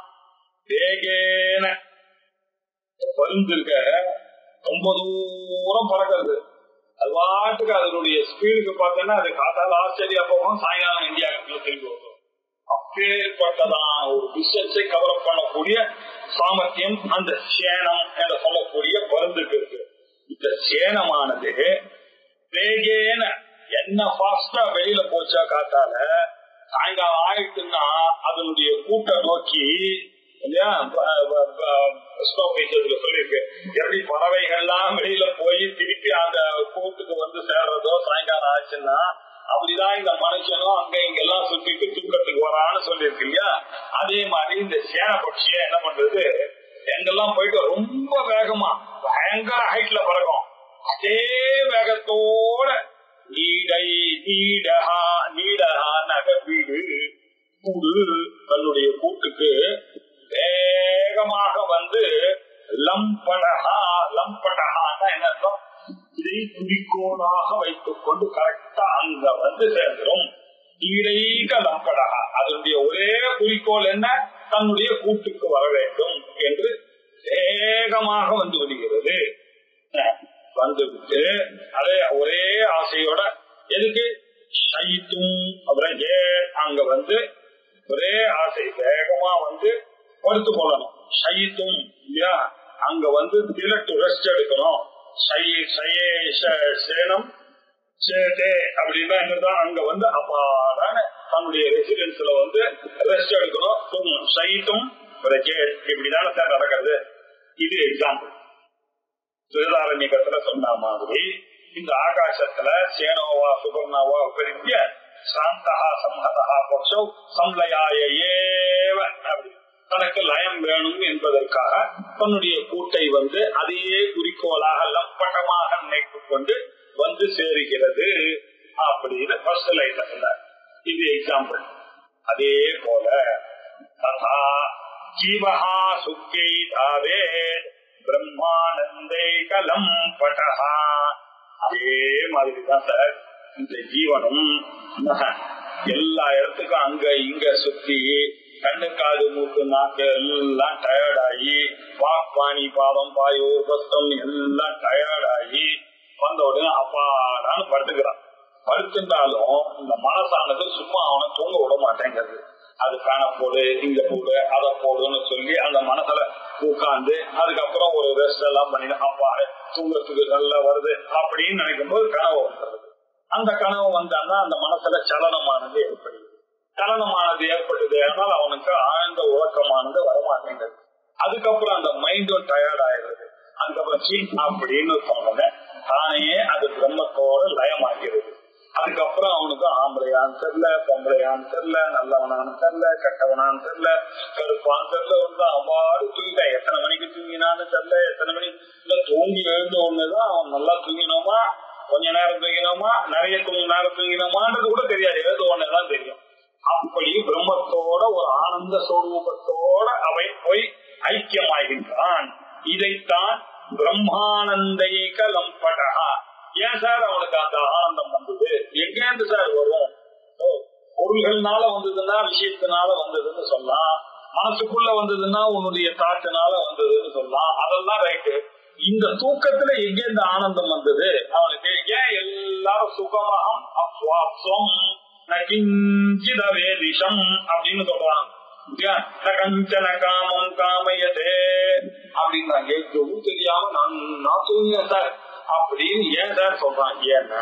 வேகேன பருந்துருக்க ரொம்ப தூரம் பறக்கிறது அது பாட்டுக்கு அதனுடைய ஸ்பீடுக்கு பார்த்தோன்னா அது காத்தால ஆஸ்திரேலியா போகும் சாயங்காலம் இந்தியாவுக்குள்ள திரும்பி வரும் அப்பேற்பட்டதான ஒரு டிஸ்டன்ஸை கவர் பண்ணக்கூடிய சாமர்த்தியம் அந்த சேனம் என்று சொல்லக்கூடிய பருந்துக்கு இருக்கு இந்த சேனமானது வேகேன என்ன ஃபாஸ்டா வெளியில போச்சா காத்தால சாயங்காலம் ஆயிட்டுன்னா அதனுடைய கூட்ட நோக்கி சொல்லிருக்கு எப்படி பறவைகள்லாம் வெளியில போய் திருப்பி அந்த கூட்டுக்கு வந்து சேர்றதோ சாயங்காலம் ஆச்சுன்னா அப்படிதான் இந்த மனுஷனும் அங்க இங்கெல்லாம் சுத்திட்டு தூக்கத்துக்கு வரான்னு சொல்லியிருக்கு இல்லையா அதே மாதிரி இந்த சேன பட்சிய என்ன பண்றது எங்கெல்லாம் போயிட்டு ரொம்ப வேகமா பயங்கர ஹைட்ல பறக்கும் அதே வேகத்தோட நீடை நீடஹா நீடஹா நக வீடு கூடு தன்னுடைய கூட்டுக்கு வேகமாக வந்து லம்படஹா லம்படஹான்னா என்ன அர்த்தம் இதை குறிக்கோளாக வைத்துக் கொண்டு கரெக்டா அங்க வந்து சேர்ந்துடும் ஈரைக லம்படகா அதனுடைய ஒரே குறிக்கோள் என்ன தன்னுடைய கூட்டுக்கு வர வேண்டும் என்று வேகமாக வந்து விடுகிறது வந்துவிட்டு அதே ஒரே ஆசையோட எதுக்கு சைத்தும் அப்புறம் ஏ அங்க வந்து ஒரே ஆசை வேகமா வந்து படுத்து கொள்ளணும் சைத்தும் இல்லையா அங்க வந்து திலட்டு ரெஸ்ட் எடுக்கணும் சேனம் சேதே அப்படின்னா என்னதான் அங்க வந்து அப்பாடான தன்னுடைய ரெசிடென்ஸ்ல வந்து ரெஸ்ட் எடுக்கணும் தூங்கணும் சைட்டும் இப்படிதானே சார் நடக்கிறது இது எக்ஸாம்பிள் திருதாரண்யத்துல சொன்ன மாதிரி இந்த ஆகாசத்துல சேனோவா சுபர்ணாவா பெரிய சாந்தகா சம்ஹதா பட்சோ சம்லயாய ஏவ அப்படி தனக்கு லயம் வேணும் என்பதற்காக தன்னுடைய கூட்டை வந்து அதையே குறிக்கோளாக லம்பட்டமாக நினைத்துக் கொண்டு வந்து சேருகிறது அப்படின்னு ஃபர்ஸ்ட் லைன்ல இது எக்ஸாம்பிள் அதே போல ததா ஜீவஹா சுக்கை தாவே பிரம்மானந்தே கலம் பட்டஹா அதே மாதிரிதான் சார் இந்த ஜீவனும் எல்லா இடத்துக்கும் அங்க இங்க சுத்தி கண்ணு காது மூக்கு நாக்கு எல்லாம் டயர்ட் ஆகி வாக் பாணி பாதம் பாயோ பஸ்தம் எல்லாம் டயர்ட் ஆகி வந்த உடனே அப்பாடான்னு படுத்துக்கிறான் படுத்திருந்தாலும் இந்த மனசானது சும்மா அவனை தூங்க விட மாட்டேங்கிறது அது காண போடு இங்க போடு அதை போடுன்னு சொல்லி அந்த மனசுல உட்கார்ந்து அதுக்கப்புறம் ஒரு ரெஸ்ட் எல்லாம் பண்ணி அப்பா தூங்கத்துக்கு நல்லா வருது அப்படின்னு நினைக்கும் போது கனவு வந்துடுது அந்த கனவு வந்தான்னா அந்த மனசுல சலனமானது ஏற்படுது சலனமானது ஏற்பட்டது ஆனால் அவனுக்கு ஆழ்ந்த உறக்கமானது வரமாட்டேங்குது அதுக்கப்புறம் அந்த மைண்டும் டயர்ட் ஆயிடுது அதுக்கப்புறம் சீ அப்படின்னு சொன்னேன் தானே அது பிரம்மத்தோட லயமாகிறது அதுக்கப்புறம் அவனுக்கு ஆம்பளையான்னு தெரியல பொம்பளையான்னு தெரியல நல்லவனான்னு தெரியல கெட்டவனான்னு தெரியல கருப்பான்னு தெரியல வந்து அவ்வாறு தூங்கிட்டான் எத்தனை மணிக்கு தூங்கினான்னு தெரியல எத்தனை மணி இல்ல தூங்கி எழுந்த ஒண்ணுதான் அவன் நல்லா தூங்கினோமா கொஞ்ச நேரம் தூங்கினோமா நிறைய தூங்க நேரம் தூங்கினோமான்றது கூட தெரியாது எழுத ஒண்ணுதான் தெரியும் அப்படி பிரம்மத்தோட ஒரு ஆனந்த சொரூபத்தோட அவை போய் ஐக்கியமாகின்றான் இதைத்தான் பிரம்மானந்தைக லம்படகா ஏன் சார் அவனுக்கு அந்த ஆனந்தம் வந்தது எங்கேருந்து சார் வரும் பொருள்கள்னால வந்ததுன்னா விஷயத்தினால வந்ததுன்னு சொல்லலாம் மனசுக்குள்ள வந்ததுன்னா உன்னுடைய தாட்டுனால வந்ததுன்னு சொல்லலாம் அதெல்லாம் ரைட்டு இந்த தூக்கத்துல எங்க இந்த ஆனந்தம் வந்தது அவனுக்கு ஏன் எல்லாரும் சுகமகம் அஸ்வாப்சம் நகிஞ்சித வேதிஷம் அப்படின்னு சொல்றான் கஞ்சன காமம் காமையதே அப்படின்றாங்க எதுவும் தெரியாம நான் நான் தூங்கினேன் சார் அப்படின்னு ஏன் சார் சொல்றான் ஏன்னா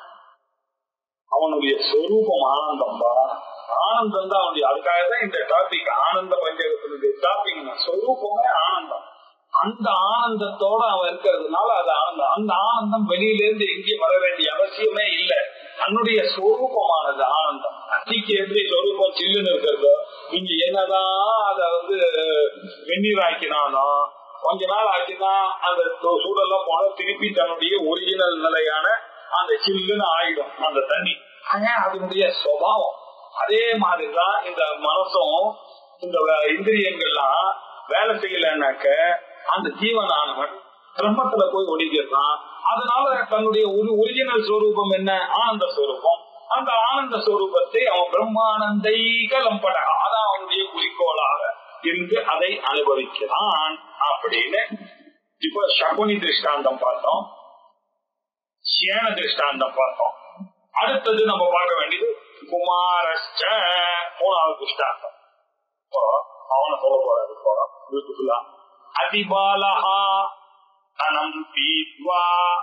அவனுடைய சொரூபம் ஆனந்தம்பா ஆனந்தம் தான் அவனுடைய அதுக்காக தான் இந்த டாபிக் ஆனந்த பஞ்சகத்தினுடைய டாபிக் சொரூபமே ஆனந்தம் அந்த ஆனந்தத்தோட அவன் இருக்கிறதுனால அது ஆனந்தம் அந்த ஆனந்தம் வெளியில இருந்து எங்கேயும் வர வேண்டிய அவசியமே இல்லை தன்னுடைய சொரூபமானது ஆனந்தம் அன்னைக்கு எப்படி சொரூபம் சில்லுன்னு இருக்கிறதோ இங்க என்னதான் அத வந்து வெந்நீர் ஆக்கினாலும் கொஞ்ச நாள் ஆச்சுன்னா அந்த சூழல்லாம் போனா திருப்பி தன்னுடைய ஒரிஜினல் நிலையான அந்த சில்லுன்னு ஆயிடும் அந்த தண்ணி அதான் அதனுடைய சுவாவம் அதே மாதிரிதான் இந்த மனசும் இந்த வே- இந்திரியங்கள்லாம் வேலை செய்யலன்னாக்க அந்த ஜீவனானவன் பிரம்மத்துல போய் ஒடுங்கிடுறான் அதனால தன்னுடைய ஒரு ஒரிஜினல் ஸ்வரூபம் என்ன ஆனந்த ஸ்வரூபம் அந்த ஆனந்த ஸ்வரூபத்தை அவன் பிரம்மானந்தைக லம்படக அதான் அவனுடைய குறிக்கோளாக இருந்து அதை அனுபவிக்கிறான் அப்படின்னு இப்ப சகுனி திருஷ்டாந்தம் பார்த்தோம் சேன திருஷ்டாந்தம் பார்த்தோம் அடுத்தது நம்ம பார்க்க வேண்டியது குமாரஸ்ச மூணாவது திருஷ்டாந்தம் இப்போ அவனை சொல்ல போறாரு போறோம் பியூட்டிஃபுல்லா அதிபாலஹா தனம் பீத்வா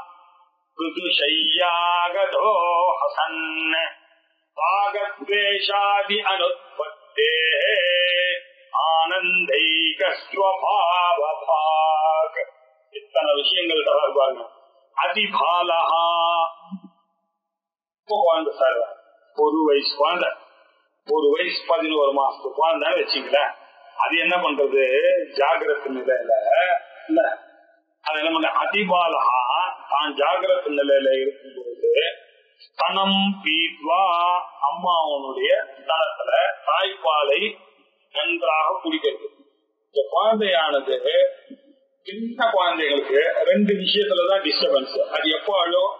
ருதுஷையாகதோ ஹசன் பாகத்வேஷாதி அனுத்பத்தே ஆனந்தைகஸ்வபாவபாக் இத்தனை விஷயங்கள் தவிர பாருங்க அதிபாலஹா இப்போ குழந்தை சார் ஒரு வயசு குழந்தை ஒரு வயசு பதினோரு மாசத்து குழந்தைன்னு வச்சுங்களேன் அது என்ன பண்றது ஜாகிரத நிலையில இல்ல அது என்ன பண்ற அதிபாலகா தான் ஜாகிரத நிலையில இருக்கும்போது ஸ்தனம் பீத்வா அம்மாவனுடைய ஸ்தனத்துல தாய்ப்பாலை நன்றாக குடிக்கிறது இந்த குழந்தையானது சின்ன குழந்தைகளுக்கு ரெண்டு விஷயத்துலதான் டிஸ்டர்பன்ஸ் அது எப்போ அழும்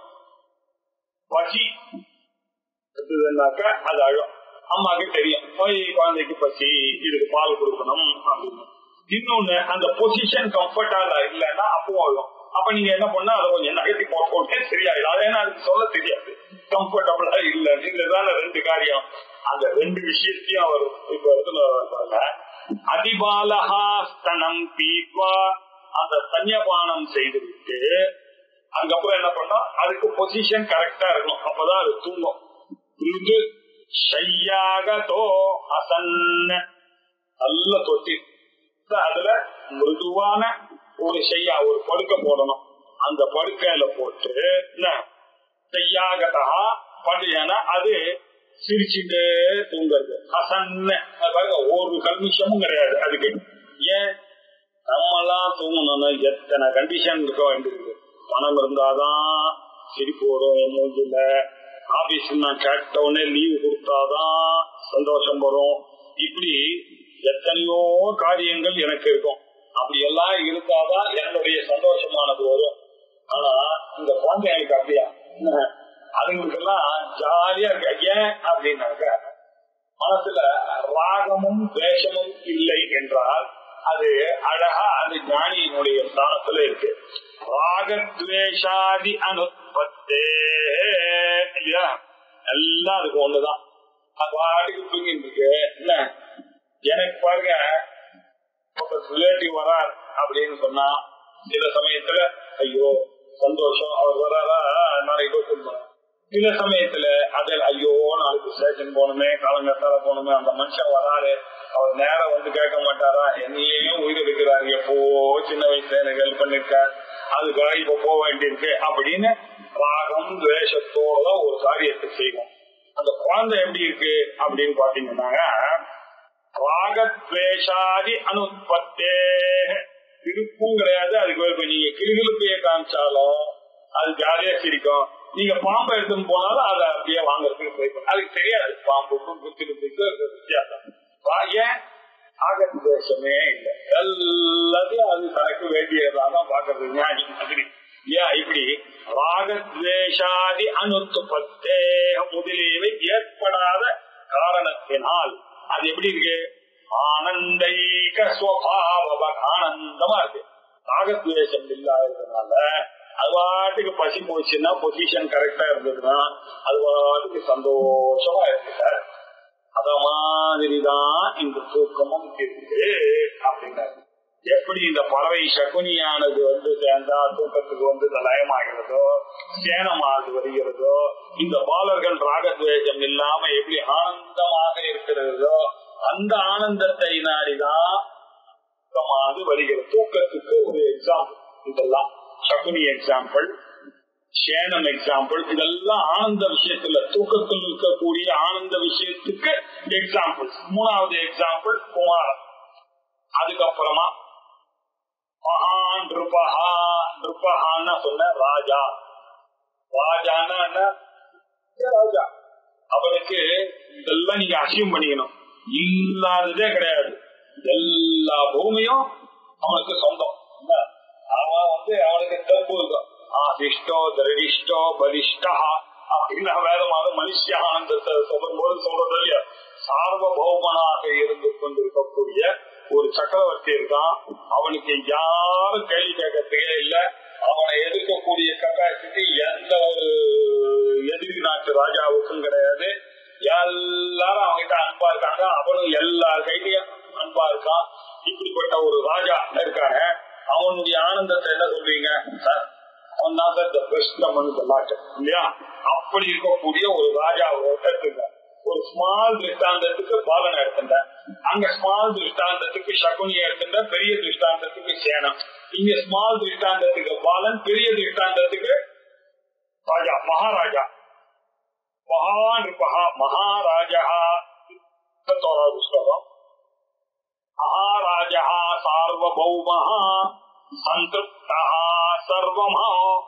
பசி இருந்ததுன்னாக்கா அது அழும் அம்மாக்கு தெரியும் போய் குழந்தைக்கு பசி இதுக்கு பால் கொடுக்கணும் அப்படின்னு இன்னொன்னு அந்த பொசிஷன் கம்ஃபர்டா இல்லைன்னா அப்பவும் அழும் அப்ப நீங்க என்ன பண்ணா அதை கொஞ்சம் நகர்த்தி போட்டோன்னே சரியாயிடும் அது ஏன்னா அதுக்கு சொல்ல தெரியாது கம்ஃபர்டபுளா இல்ல இதுதானே ரெண்டு காரியம் அந்த ரெண்டு விஷயத்தையும் அவர் இப்ப இடத்துல பாருங்க அதிபாலகா ஸ்தனம் பீத்வா அந்த தன்யபானம் செய்துவிட்டு அதுக்கப்புறம் என்ன பண்ணோம் அதுக்கு பொசிஷன் கரெக்டா இருக்கணும் அப்பதான் அது தூங்கும் இது ஷையாகதோ அசன் நல்ல தொட்டி அதுல மிருதுவான ஒரு ஷையா ஒரு படுக்கை போடணும் அந்த படுக்கையில போட்டு என்ன செய்யாகதா படுனா அது சிரிச்சுட்டு தூங்குறது அசன்னு அது பாருங்க ஒரு கல்மிஷமும் கிடையாது அதுக்கு ஏன் நம்மலாம் தூங்கணும்னா எத்தனை கண்டிஷன் இருக்க வேண்டியது பணம் இருந்தாதான் சிரிப்பு வரும் என் மூஞ்சில ஆபீஸ் நான் கேட்ட உடனே லீவு கொடுத்தாதான் சந்தோஷம் வரும் இப்படி எத்தனையோ காரியங்கள் எனக்கு இருக்கும் அப்படி எல்லாம் இருந்தாதான் என்னுடைய சந்தோஷமானது வரும் ஆனா இந்த குழந்தை எனக்கு அப்படியா அதுங்களுக்கெல்லாம் ஜாலியா இருக்க ஏன் அப்படின்னாக்க மனசுல ராகமும் வேஷமும் இல்லை என்றால் அது அழகா அந்த ஞானியினுடைய ஸ்தானத்துல இருக்கு ராகத்வேஷாதி அனுப்பத்தே இல்லையா எல்லாம் அதுக்கு ஒண்ணுதான் அது பாட்டுக்கு தூங்கிட்டு இருக்கு என்ன எனக்கு பாருங்க ரிலேட்டிவ் வரார் அப்படின்னு சொன்னா சில சமயத்துல ஐயோ சந்தோஷம் அவர் வராரா நாளைக்கு போய் சொல்லுவாங்க சில சமயத்துல அதில் ஐயோ நாளைக்கு ஸ்டேஷன் போகணுமே காலங்கத்தால போகணுமே அந்த மனுஷன் வராரு அவர் நேரம் வந்து கேட்க மாட்டாரா என்னையும் உயிர் இருக்கிறாரு எப்போ சின்ன வயசுல எனக்கு ஹெல்ப் பண்ணிருக்கார் அதுக்காக இப்ப போக வேண்டியிருக்கு அப்படின்னு ராகம் துவேஷத்தோட ஒரு காரியத்தை செய்வோம் அந்த குழந்தை எப்படி இருக்கு அப்படின்னு பாத்தீங்கன்னா ராகத்வேஷாதி அனுப்பத்தே விருப்பம் கிடையாது அதுக்கு இப்ப நீங்க கிளுகிழுப்பைய காமிச்சாலும் அது ஜாலியா சிரிக்கும் நீங்க பாம்பை எடுத்துன்னு போனாலும் அதை அப்படியே வாங்கறதுக்கு ட்ரை பண்ண அதுக்கு தெரியாது பாம்புக்கும் குத்திருப்புக்கும் இருக்கிற வித்தியாசம் வா- ஏன் ஆகத்வேஷமே இல்லை எல்லாத்தையும் அது தனக்கு வேண்டியதான் பாக்குறது ஞானி அப்படி ஏன் இப்படி ராகத்வேஷாதி அனுத்துப்பத்தே முதலியவை ஏற்படாத காரணத்தினால் அது எப்படி இருக்கு ஆனந்தைக ஸ்வபாவ ஆனந்தமா இருக்கு ராகத்வேஷம் இல்லாததுனால அது பாட்டுக்கு பசி போச்சுன்னா பொசிஷன் கரெக்டா இருந்ததுன்னா அது பாட்டுக்கு சந்தோஷமா இருக்கு சார் அத மாதிரிதான் இந்த தூக்கமும் இருக்கு அப்படின்னாரு எப்படி இந்த பறவை சகுனியானது வந்து சேர்ந்தா தூக்கத்துக்கு வந்து இந்த லயமாகிறதோ சேனமாக வருகிறதோ இந்த பாலர்கள் ராகத்வேஷம் இல்லாம எப்படி ஆனந்தமாக இருக்கிறதோ அந்த ஆனந்தத்தை நாடிதான் தூக்கமானது வருகிறது தூக்கத்துக்கு ஒரு எக்ஸாம்பிள் இதெல்லாம் சகுனி எக்ஸாம்பிள் சேனம் எக்ஸாம்பிள் இதெல்லாம் ஆனந்த விஷயத்துல தூக்கத்தில் இருக்கக்கூடிய ஆனந்த விஷயத்துக்கு எக்ஸாம்பிள் மூணாவது எக்ஸாம்பிள் குமாரன் அதுக்கப்புறமா மகான் நிருபஹா நிருபஹான்னு சொன்ன ராஜா ராஜான்னா என்ன? ஏ ராஜா அவனுக்கு இதெல்லாம் நீங்க அசியம் பண்ணிக்கணும் இல்லாததே கிடையாது எல்லா பூமியும் அவனுக்கு சொந்தம் என்ன? அவன் வந்து அவனுக்கு தப்பு இருக்கும் ஆதிஷ்டோ திரடிஷ்டோ பலிஷ்டா அப்படின்னு வேதமாக மனுஷ ஆனந்தத்தை சொல்லும் போது சொல்றது இல்லையா சார்வபௌமனாக இருந்து கொண்டிருக்கக்கூடிய ஒரு சக்கரவர்த்தி இருக்கான் அவனுக்கு யாரும் கேள்வி கேட்கறதுக்கே இல்ல அவனை எதிர்க்கக்கூடிய கெப்பாசிட்டி எந்த ஒரு எதிரி நாட்டு ராஜாவுக்கும் கிடையாது எல்லாரும் அவன்கிட்ட அன்பா இருக்காங்க அவனும் எல்லார் கையிலயும் அன்பா இருக்கான் இப்படிப்பட்ட ஒரு ராஜா இருக்காங்க அவனுடைய ஆனந்தத்தை என்ன சொல்றீங்க சார் அவன் தான் சார் இந்த பெஸ்ட் நம்மளுக்கு நாட்டு இல்லையா அப்படி இருக்கக்கூடிய ஒரு ராஜா எடுத்துங்க ஒரு ஸ்மால் திருஷ்டாந்தத்துக்கு பாலனை எடுத்துட்டேன் அங்க ஸ்மால் திருஷ்டாந்தத்துக்கு சகுனியை எடுத்துட்டேன் பெரிய திருஷ்டாந்தத்துக்கு சேனம் இங்க ஸ்மால் திருஷ்டாந்தத்துக்கு பாலன் பெரிய திருஷ்டாந்தத்துக்கு ராஜா மகாராஜா மகாநிருபா மகாராஜா இருபத்தோராவது ஸ்லோகம் மகாராஜா சார்வபௌம சந்திருப்த சர்வமா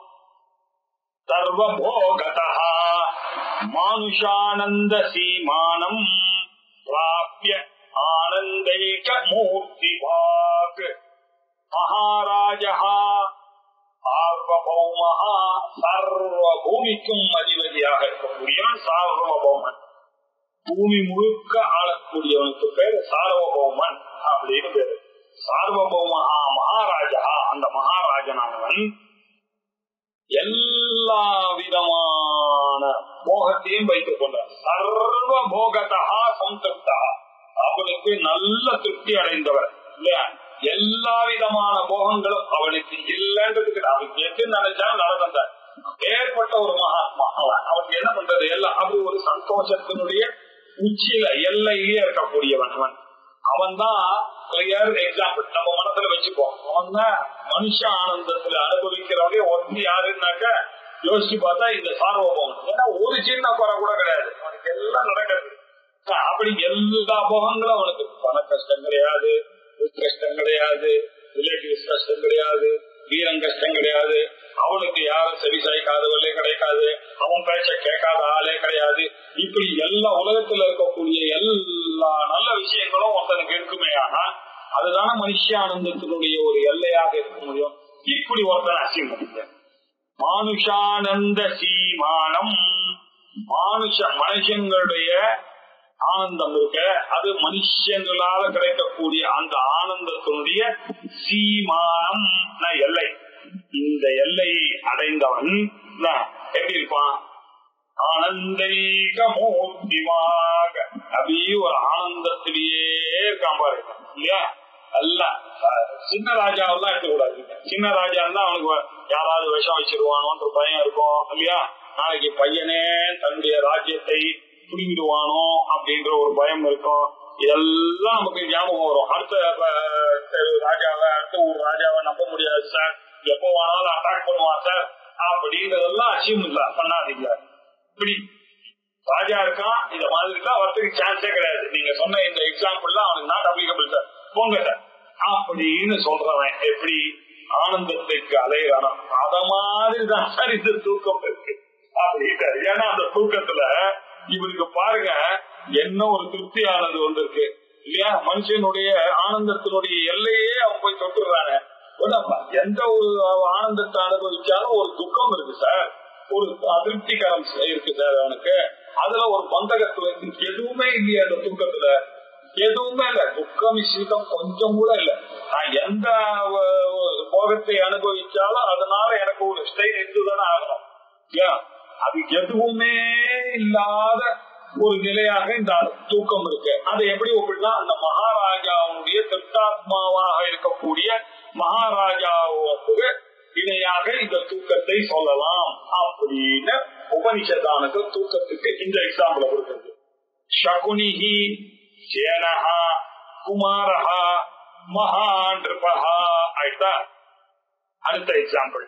சர்வபோகத மானுஷானந்த சீமானம் பிராபிய ஆனந்தைக மூர்த்தி பாக் மகாராஜா சார்வபௌம சர்வ பூமிக்கும் அதிபதியாக இருக்கக்கூடியவன் சார்வபௌமன் பூமி முழுக்க ஆளக்கூடியவனுக்கு பேரு சார்வபௌமன் அப்படின்னு பேரு சார்வபௌம மகாராஜா அந்த மகாராஜனானவன் எல்லா விதமான போகத்தையும் வைத்துக் கொண்டார் சர்வ போகதா சந்திருப்தா அவனுக்கு நல்ல திருப்தி அடைந்தவர் இல்லையா எல்லா விதமான போகங்களும் அவனுக்கு இல்லைன்றதுக்கு அவனுக்கு எது நினைச்சாலும் நடந்தார் ஏற்பட்ட ஒரு மகாத்மா அவன் அவனுக்கு என்ன பண்றது எல்லாம் அப்படி ஒரு சந்தோஷத்தினுடைய உச்சியில எல்லையிலே இருக்கக்கூடியவன் அவன் அவன் தான் கிளியர் எக்ஸாம்பிள் நம்ம மனசுல வச்சுப்போம் அவன் தான் மனுஷ ஆனந்தத்துல அனுபவிக்கிறவங்க ஒன்று யாருன்னாக்க யோசிச்சு பார்த்தா இந்த சார்வபவன் ஏன்னா ஒரு சின்ன குறை கூட கிடையாது அவனுக்கு எல்லாம் நடக்கிறது அப்படி எல்லா போகங்களும் அவனுக்கு பண கஷ்டம் கிடையாது கஷ்டம் கிடையாது ரிலேட்டிவ்ஸ் கஷ்டம் கிடையாது வீரம் கஷ்டம் கிடையாது அவனுக்கு யாரும் சரி சாய்க்காதவர்களே கிடைக்காது அவன் பேச்ச கேட்காத ஆளே கிடையாது இப்படி எல்லா உலகத்துல இருக்கக்கூடிய எல்லா நல்ல விஷயங்களும் ஒருத்தனுக்கு இருக்குமே ஆனா அதுதானே மனுஷானந்தத்தினுடைய ஒரு எல்லையாக இருக்க முடியும் இப்படி ஒருத்தன் அசியம் பண்ணிக்க மானுஷானந்த சீமானம் மானுஷ மனுஷங்களுடைய ஆனந்தம் இருக்க அது மனுஷங்களால கிடைக்கக்கூடிய அந்த ஆனந்தத்தினுடைய சீமானம் எல்லை இந்த எல்லையை அடைந்தவன் எப்படி இருப்பான் ஆனந்தைக மூர்த்திமாக அப்படியே ஒரு ஆனந்தத்திலேயே இருக்கான் பாருங்க இல்லையா அல்ல சின்ன ராஜாவெல்லாம் இருக்கக்கூடாது சின்ன ராஜா இருந்தா அவனுக்கு யாராவது விஷம் வச்சிருவானோன்ற பயம் இருக்கும் இல்லையா நாளைக்கு பையனே தன்னுடைய ராஜ்யத்தை புடிங்கிடுவானோ அப்படின்ற ஒரு பயம் இருக்கும் இதெல்லாம் நமக்கு ஞாபகம் வரும் அடுத்த ராஜாவை அடுத்த ஒரு ராஜாவை நம்ப முடியாது சார் எப்போ வேணாலும் அட்டாக் பண்ணுவான் சார் அப்படின்றதெல்லாம் அச்சீவ் இல்ல பண்ணாதீங்க இப்படி ராஜா இருக்கான் இந்த மாதிரி தான் வரத்துக்கு சான்ஸே கிடையாது நீங்க சொன்ன இந்த எக்ஸாம்பிள்லாம் அவனுக்கு நாட் அப்ளிகபிள் சார் போங்க சார் அப்படின்னு சொல்றவன் எப்படி ஆனந்தத்துக்கு அலையிறானோ அத மாதிரி தான் சார் இந்த தூக்கம் இருக்கு அப்படின்ட்டாரு ஏன்னா அந்த தூக்கத்துல இவருக்கு பாருங்க என்ன ஒரு திருப்தியானது வந்திருக்கு இல்லையா மனுஷனுடைய ஆனந்தத்தினுடைய எல்லையே அவன் போய் தொட்டுறாங்க எந்த ஒரு ஆனந்தத்தை அனுபவிச்சாலும் ஒரு துக்கம் இருக்கு சார் ஒரு அதிருப்திகரம் இருக்கு சார் அவனுக்கு அதுல ஒரு பந்தகத்துல எதுவுமே இல்லையா அந்த துக்கத்துல எதுவுமே இல்ல துக்கம் விஷயம் கொஞ்சம் கூட இல்ல நான் எந்த போகத்தை அனுபவிச்சாலும் அதனால எனக்கு ஒரு ஸ்டைல் இருந்துதானே ஆகணும் ஏன் அது எதுவுமே இல்லாத ஒரு நிலையாக இந்த தூக்கம் இருக்கு அது எப்படி ஒப்பிடா அந்த மகாராஜாவுடைய திருத்தாத்மாவாக இருக்கக்கூடிய மகாராஜாவுக்கு இணையாக இந்த தூக்கத்தை சொல்லலாம் அப்படின்னு உபனிஷத்தானுக்கு தூக்கத்துக்கு இந்த எக்ஸாம்பிள் கொடுக்கிறது சகுனிஹி சேனஹா குமாரஹா மகாநிருபஹா ஆயிட்டா அடுத்த எக்ஸாம்பிள்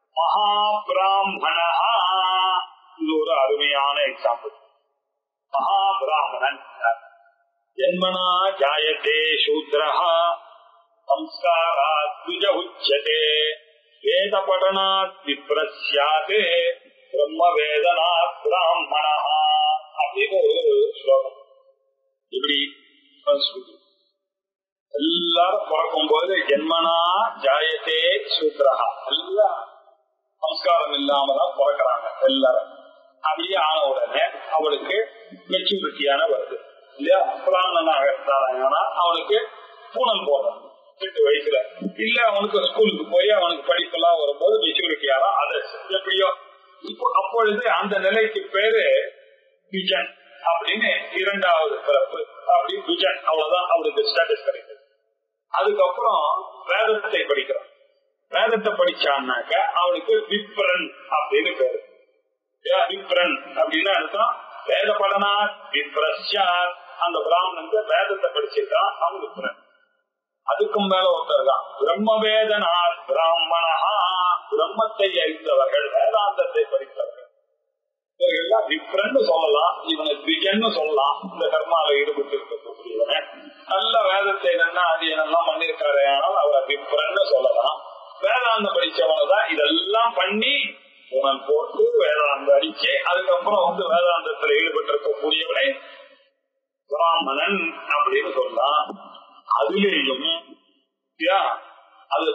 மகாபிராமணா இது ஒரு அருமையான எக்ஸாம்பிள் மகாபிராமணன் ஜன்மனா ஜாயத்தே சூத்ரஹா சம்ஸ்காராத் துஜ உச்சதே வேத படனாத் விப்ரஸ்யாத் பிரம்ம வேதனா பிராமணா அப்படின்னு ஒரு ஸ்லோகம் இப்படி சொல்லுது எல்லாரும் பிறக்கும் போது ஜென்மனா ஜாயத்தே சூத்ரஹா எல்லாம் சம்ஸ்காரம் இல்லாம தான் பிறக்கிறாங்க எல்லாரும் அப்படியே ஆன உடனே அவளுக்கு மெச்சூரிட்டியான வருது இல்லையா பிராமணனாக இருந்தானா அவனுக்கு பூனல் போடுறான் எட்டு வயசுல இல்ல அவனுக்கு ஸ்கூலுக்கு போய் அவனுக்கு படிப்பெல்லாம் வரும்போது மெச்சூரிட்டி ஆகும் அது எப்படியோ இப்போ அப்பொழுது அந்த நிலைக்கு பேரு விஜன் அப்படின்னு இரண்டாவது பிறப்பு அப்படி விஜன் அவ்வளவுதான் அவனுக்கு ஸ்டேட்டஸ் கிடைக்குது அதுக்கப்புறம் வேதத்தை படிக்கிறான் வேதத்தை படிச்சான்னாக்க அவனுக்கு விப்ரன் அப்படின்னு பேரு விப்ரன் அப்படின்னு அர்த்தம் வேத படனா விப்ரஸ்யா அந்த பிராமணனுக்கு வேதத்தை படிச்சிருக்கான் அவன் விப்ரன் அதுக்கும் மேல ஒருத்தர் இருக்கான் பிரம்மவேதனார் பிராமணா பிரம்மத்தை அறிந்தவர்கள் வேதாந்தத்தை படித்தவர்கள் இவர்கள்லாம் விப்ரன்னு சொல்லலாம் இவனை திஜன்னு சொல்லலாம் இந்த கர்மால ஈடுபட்டு இருக்கக்கூடியவன நல்ல வேதத்தை என்னன்னா அது என்னெல்லாம் பண்ணிருக்காரு ஆனால் அவரை விப்ரன்னு சொல்லலாம் வேதாந்தம் படிச்சவனை தான் இதெல்லாம் பண்ணி உணல் போட்டு வேதாந்தம் அடிச்சு அதுக்கப்புறம் வந்து வேதாந்தத்துல ஈடுபட்டு இருக்கக்கூடியவனை பிராமணன் அப்படின்னு சொல்லலாம் அதுலேயும் அது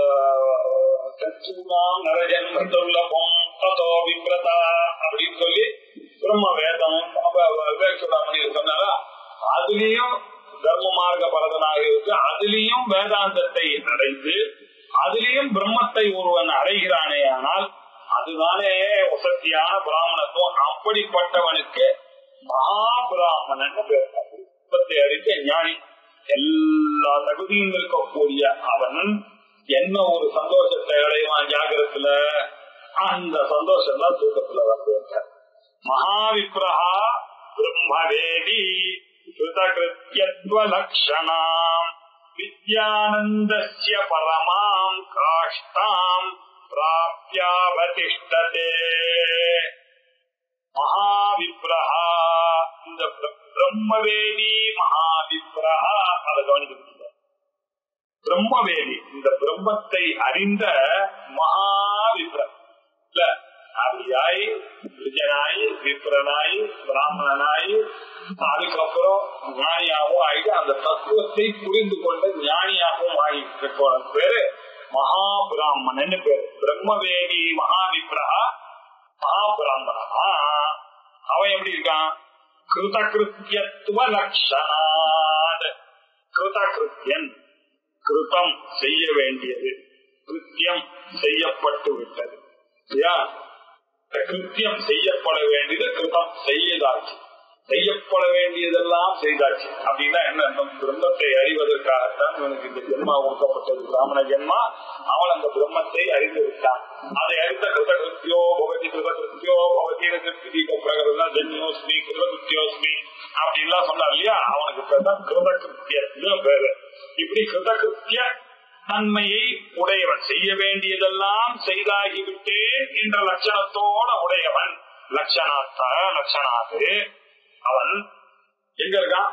அப்படின்னு சொல்லி பிரம்ம வேதம் சொன்னாரா அதுலயும் தர்ம மார்க்க பரதனாக இருக்கு அதுலயும் வேதாந்தத்தை அடைந்து அதுலயும் பிரம்மத்தை ஒருவன் அடைகிறானே ஆனால் அதுதானே வசதியான பிராமணத்துவம் அப்படிப்பட்டவனுக்கு மகாபிராமணன் பேர் அறிந்த ஞானி எல்லா தகுதியும் இருக்கக்கூடிய அவன் என்ன ஒரு சந்தோஷத்தை அடைவான் ஜாகிரத்துல அந்த சந்தோஷம் தான் தூக்கத்துல வந்து மகாவிப்ரஹா பிரம்மவேதி கிருதகிருத்தியத்வலக்ஷணாம் வித்யானந்தஸ்ய பரமாம் காஷ்டாம் பிராப்தியாவதிஷ்டதே மகாவிப்ரஹா இந்த பிரம்மவேதி மகாவிப்ரஹா அதை கவனிக்க பிரம்மவேதி இந்த பிரம்மத்தை அறிந்த மகாவிப்ர இல்ல அப்படியாய் விஜயனாய் விப்ரனாய் பிராமணனாய் அதுக்கப்புறம் ஞானியாகவும் ஆயிட்டு அந்த தத்துவத்தை புரிந்து கொண்ட ஞானியாகவும் ஆகிட்டு பேரு மகா பிராமணன் பேரு பிரம்மவேதி மகாவிப்ரஹா மகாபிராமணா அவன் எப்படி இருக்கான் கிருதகிருத்தியத்துவ லட்சணாத் கிருதகிருத்தியன் கிருதம் செய்ய வேண்டியது கிருத்தியம் செய்யப்பட்டு விட்டது கிருத்தியம் செய்யப்பட வேண்டியது கிருதம் செய்யதாச்சு செய்யப்பட வேண்டியதெல்லாம் செய்தாச்சு அப்படின்னா என்ன பிரம்மத்தை அறிவதற்காகத்தான் இவனுக்கு இந்த ஜென்மா கொடுக்கப்பட்டது பிராமண ஜென்மா அவன் அந்த பிரம்மத்தை அறிந்து விட்டான் அதை அறிந்த கிருதகிருத்தியோ பவதி கிருதகிருத்தியோ பவதி பிரகரம் ஜென்யோஸ்மி கிருதகிருத்தியோஸ்மி அப்படின்லாம் சொன்னார் இல்லையா அவனுக்கு பேர் தான் கிருதகிருத்திய பேரு இப்படி கிருதகிருத்திய தன்மையை உடையவன் செய்ய வேண்டியதெல்லாம் செய்தாகிவிட்டேன் என்ற லட்சணத்தோட உடையவன் லட்சணத்த லட்சணாது அவன் எங்க இருக்கான்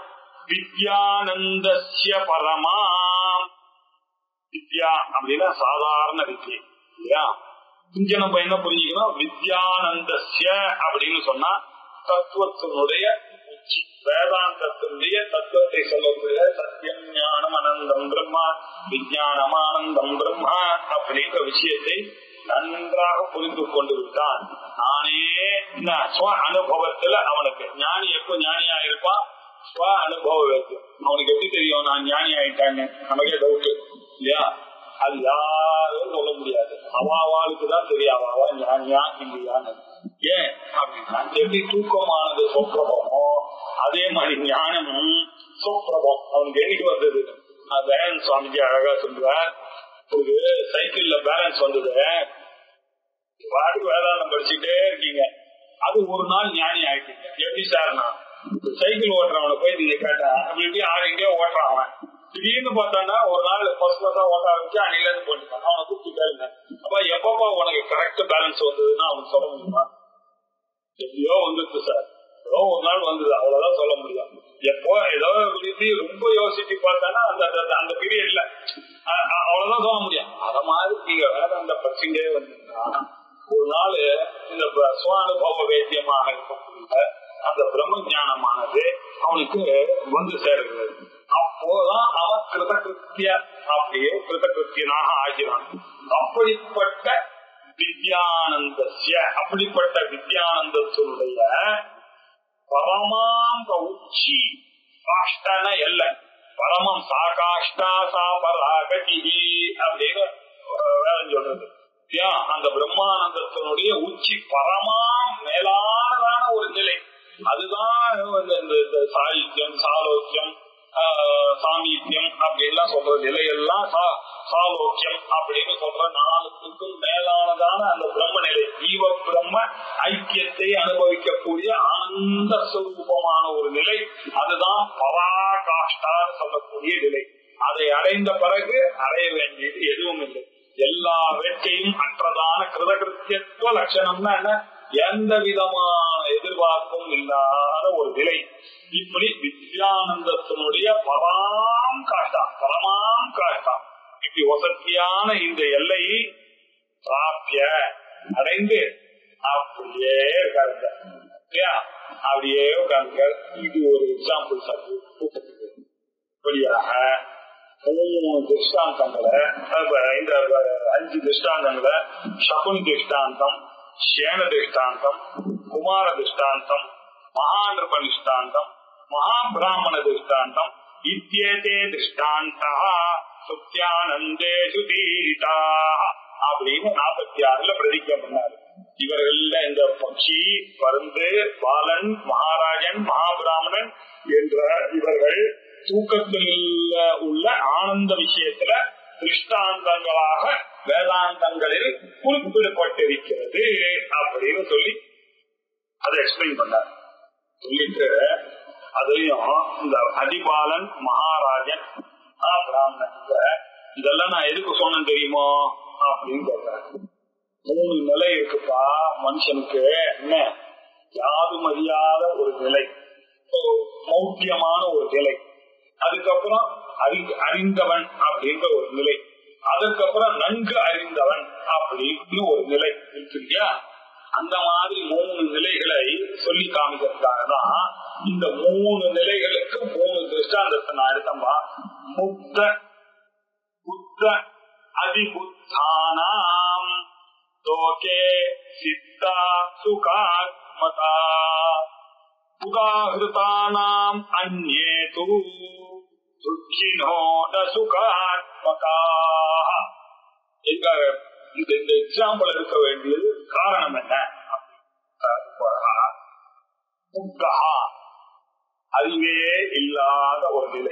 வித்யானந்தஸ்ய பரமாம் வித்யா அப்படின்னா சாதாரண வித்யை இல்லையா இங்க நம்ம என்ன புரிஞ்சுக்கணும் வித்யானந்தஸ்ய அப்படின்னு சொன்னா தத்துவத்தினுடைய உச்சி வேதாந்தத்தினுடைய தத்துவத்தை சொல்லக்கூடிய சத்தியம் ஞானம் அனந்தம் பிரம்மா விஜயானம் ஆனந்தம் பிரம்மா அப்படின்ற விஷயத்தை நன்றாக புரிந்து கொண்டு விட்டான் நானே ஸ்வ அனுபவத்துல அவனுக்கு ஞானி எப்ப ஞானியா இருப்பான் ஸ்வ அனுபவம் இருக்கு அவனுக்கு எப்படி தெரியும் நான் ஞானி ஆயிட்டாங்க நமக்கே டவுட் இல்லையா அது யாரும் சொல்ல முடியாது அவாவாளுக்கு தான் தெரியும் அவாவா ஞானியா இல்லையான்னு ஏன் அப்படின்னா எப்படி தூக்கமானது சொப்பிரபமோ அதே மாதிரி ஞானமும் சொப்பிரபம் அவனுக்கு என்னைக்கு வந்தது வேன் சுவாமிஜி அழகா சொல்லுவார் ஒரு சைக்கிள்ல பேலன்ஸ் வந்தது பாட்டுக்கு வேதாந்தம் படிச்சுட்டே இருக்கீங்க அது ஒரு நாள் ஞானி ஆயிட்டீங்க எப்படி சார்னா சைக்கிள் ஓட்டுறவனை போய் நீங்க கேட்டா அப்படி இப்படி ஆறு எங்கேயோ ஓட்டுறான் அவன் திடீர்னு பார்த்தான்னா ஒரு நாள் ஃபர்ஸ்ட் கிளாஸா ஓட்ட ஆரம்பிச்சு அன்னில இருந்து போட்டுட்டான் அவனை கூப்பிட்டு கேளுங்க அப்ப எப்பப்பா உனக்கு கரெக்ட் பேலன்ஸ் வந்ததுன்னா அவன் சொல்ல முடியுமா எப்படியோ வந்துச்சு சார் ஏதோ ஒரு நாள் வந்தது அவ்வளவுதான் சொல்ல முடியும் எப்போ ஏதோ இப்படி ரொம்ப யோசிச்சு பார்த்தானா அந்த அந்த பீரியட்ல அவ்வளவுதான் சொல்ல முடியும் அத மாதிரி நீங்க வேற அந்த பச்சுங்களே வந்தீங்கன்னா ஒரு நாள் இந்த சுவானுபவ வேத்தியமாக இருக்கக்கூடிய அந்த பிரம்ம அவனுக்கு வந்து சேருகிறது அப்போதான் அவன் கிருதகிருத்திய அப்படியே கிருதகிருத்தியனாக ஆகிறான் அப்படிப்பட்ட வித்யானந்தஸ்ய அப்படிப்பட்ட வித்யானந்தத்தினுடைய பரமாங்க உச்சி காஷ்டன எல்ல பரமம் சா காஷ்டா சா பராகதி அப்படின்னு அஹ், வேதம் சொல்றது ஏன் அந்த பிரம்மானந்தத்தினுடைய உச்சி பரமா மேலானதான ஒரு நிலை அதுதான் வந்து இந்த இந்த சாகித்யம் சாலோக்கியம் ஆஹ், சாமீத்தியம் அப்படின்லாம் சொல்ற நிலையெல்லாம் சா- சாலோக்கியம் அப்படின்னு சொல்ற நாளுக்கும் மேலானதான அந்த பிரம்ம நிலை ஜீவ பிரம்ம ஐக்கியத்தை அனுபவிக்கக்கூடிய ஆனந்த சுரூபமான ஒரு நிலை அதுதான் பராகாஷ்டான்னு சொல்லக்கூடிய நிலை அதை அடைந்த பிறகு அடைய வேண்டியது எதுவும் இல்லை எல்லா வேட்கையும் அற்றதான கிருதகிருத்தியத்துவ லட்சணம்னா என்ன எந்த விதமான எதிர்பார்ப்பும் இல்லாத ஒரு நிலை இப்படி வித்யானந்தத்தினுடைய பராம் காட்டா பரமாம் காட்டா இப்படி வசதியான இந்த எல்லையை பிராப்திய அடைந்து அப்படியே இருக்காருங்க இல்லையா? அப்படியே உட்கார்ந்து இது ஒரு எக்ஸாம்பிள் கூட்டத்துக்கு இப்படியாக மூணு திருஷ்டாந்தங்களை அப்ப இந்த அஞ்சு திருஷ்டாந்தங்களை சகுனி திருஷ்டாந்தம் சேன திருஷ்டாந்தம் குமார திருஷ்டாந்தம் மகாநிருப திருஷ்டாந்தம் மகாபிராமண திருஷ்டாந்தம் இத்தியதே திருஷ்டாந்தா சுத்தியானந்தேஷு தீட்டா அப்படின்னு நாற்பத்தி ஆறுல பிரதிஜை பண்ணாரு இவர்கள இந்த பக்ஷி பருந்து பாலன் மகாராஜன் மகாபிராமணன் என்ற இவர்கள் தூக்கத்தில் உள்ள ஆனந்த விஷயத்துல திருஷ்டாந்தங்களாக வேதாந்தங்களில் குறிப்பிடப்பட்டிருக்கிறது அப்படின்னு சொல்லி அதை எக்ஸ்பிளைன் பண்ணார் சொல்லிட்டு அதையும் இந்த அதிபாலன் மகாராஜன் பிராமணன் இத- இதெல்லாம் நான் எதுக்கு சொன்னேன் தெரியுமோ அப்படின்னு கேட்டார் மூணு நிலை இருக்குப்பா மனுஷனுக்கு என்ன யாரும் அறியாத ஒரு நிலை ஒரு மௌக்கியமான ஒரு நிலை அதுக்கப்புறம் அறி அறிந்தவன் அப்படின்ற ஒரு நிலை அதுக்கப்புறம் நன்கு அறிந்தவன் அப்படின்னு ஒரு நிலை இருக்கு இல்லையா அந்த மாதிரி மூணு நிலைகளை சொல்லி காமிக்கிறதுக்காக தான் இந்த மூணு நிலைகளுக்கு மூணு திருஷ்டாந்தத்தை நான் எடுத்தம்பா முக்த புத்த அதிபுத்தானாம் லோகே சித்தா சுகாத்மகா உதாகிருதானாம் அந்நே தூ துக்கினோ ந சுகாத்மகா எங்க இந்த இந்த எக்ஸாம்பிள் இருக்க வேண்டியது காரணம் என்ன முக்தா அறிவே இல்லாத ஒரு நிலை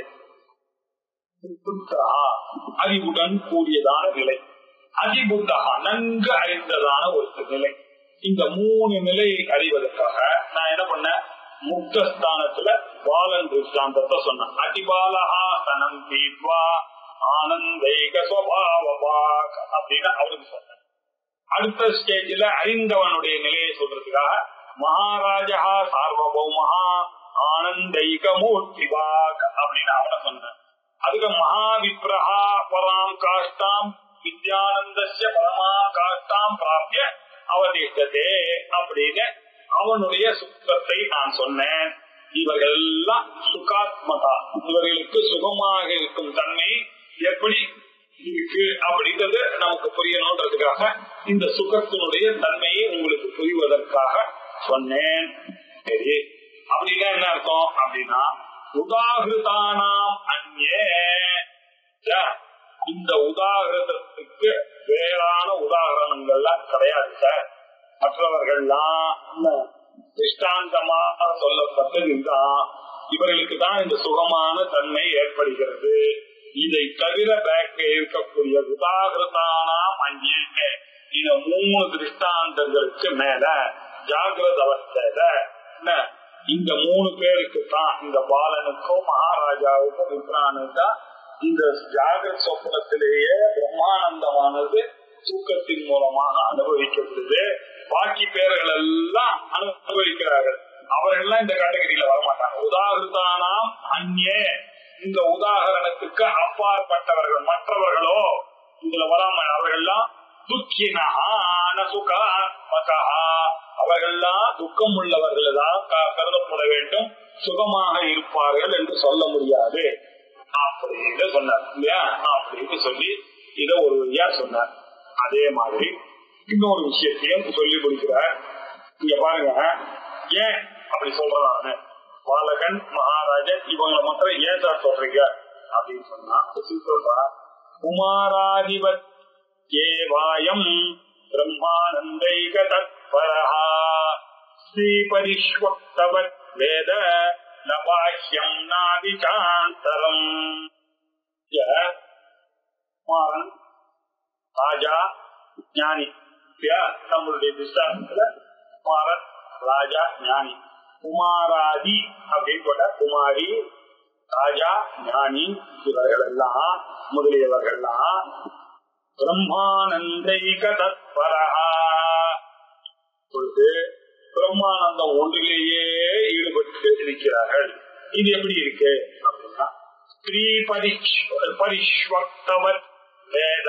புத்தா அறிவுடன் கூடியதான நிலை அதிபுத்தா நன்கு அறிந்ததான ஒரு நிலை இந்த மூணு நிலையை அறிவதற்காக நான் என்ன பண்ணேன் முக்தஸ்தானத்துல பாலன் திருஷ்டாந்தத்தை சொன்னேன் அதிபாலகா சனம் தீத்வா ஆனந்தைக சுவாவபாக் அப்படின்னு அவருக்கு சொன்னேன் அடுத்த ஸ்டேஜ்ல அறிந்தவனுடைய நிலையை சொல்றதுக்காக மகாராஜா சார்வபௌமஹா ஆனந்தைக மூர்த்திவாக் அப்படின்னு அவனை சொன்னேன் அதுக்கு மகாவிப்ரஹா பராம் காஷ்டாம் வித்யானந்தஸ்ய பரமா காஷ்டாம் பிராப்திய அவதிஷ்டதே அப்படின்னு அவனுடைய சுத்தத்தை நான் சொன்னேன் இவர்கள் எல்லாம் சுகாத்மகா இவர்களுக்கு சுகமாக இருக்கும் தன்மை எப்படி இருக்கு அப்படின்றது நமக்கு புரியணுன்றதுக்காக இந்த சுகத்தினுடைய தன்மையை உங்களுக்கு புரிவதற்காக சொன்னேன் சரி அப்படின்னா என்ன அர்த்தம் அப்படின்னா உதாகிருதானாம் அந்நே ச்ச, இந்த உதாகிருதத்துக்கு வேறான உதாகரணங்கள்லாம் கிடையாது சார் மற்றவர்கள்லாம் என்ன திஷ்டாந்தமாக சொல்லப்பட்டது இதுதான் இவர்களுக்கு தான் இந்த சுகமான தன்மை ஏற்படுகிறது இதை தவிர பேக்க இருக்கக்கூடிய உதாகிருதானாம் அங்கே இந்த மூணு திருஷ்டாந்தங்களுக்கு மேல ஜாகிரத அவஸ்தையில என்ன இந்த மூணு பேருக்கு தான் இந்த பாலனுக்கும் மகாராஜாவுக்கும் விப்ரானுக்கா இந்த ஜாகிரத சொப்பனத்திலேயே பிரம்மானந்தமானது தூக்கத்தின் மூலமாக அனுபவிக்கப்படுது பாக்கி பேர்கள் எல்லாம் அனுபவிக்கிறார்கள் அவர்கள் எல்லாம் இந்த கேட்டகரியில வரமாட்டாங்க உதாரணத்தானாம் அந்நே இந்த உதாகரணத்துக்கு அப்பாற்பட்டவர்கள் மற்றவர்களோ இதுல வராம அவர்கள்லாம் துக்கினா சுகாத்மகா அவர்கள்லாம் துக்கம் உள்ளவர்கள்தான் க- கருதப்பட வேண்டும் சுகமாக இருப்பார்கள் என்று சொல்ல முடியாது அப்படின்னு சொன்னார் இல்லையா அப்படின்னு சொல்லி இத ஒரு வழியா சொன்னார் அதே மாதிரி இன்னொரு விஷயத்தையும் சொல்லி முடிக்கிறார் இங்க பாருங்க ஏன் அப்படி சொல்றாங்க பாலகன் மகாராஜன் இவங்களை மாத்திரம் ஏன் சார் சொல்றீங்க அப்படின்னு சொன்னா சொல்றா குமாராதிபத் ஏவாயம் பிரம்மானந்தைக தத்பரஹா ஸ்ரீபரிஷ்வக்தவத் வேத நபாஹ்யம் நாதிசாந்தரம் குமாரன் ராஜா ஞானி இல்லையா? நம்மளுடைய திஷ்டாந்தத்துல குமாரன் ராஜா ஞானி குமாராதி அப்படின்னு போட்ட குமாரி ராஜா ஞானி இவர்கள் எல்லாம் முதலியவர்கள்லாம் பிரம்மானந்தைக தத்பரஹா பொழுது பிரம்மானந்தம் ஒன்றிலேயே ஈடுபட்டு இருக்கிறார்கள் இது எப்படி இருக்கு அப்படின்னா ஸ்ரீ பரிஷ் பரிஷ்வக்தவர் வேத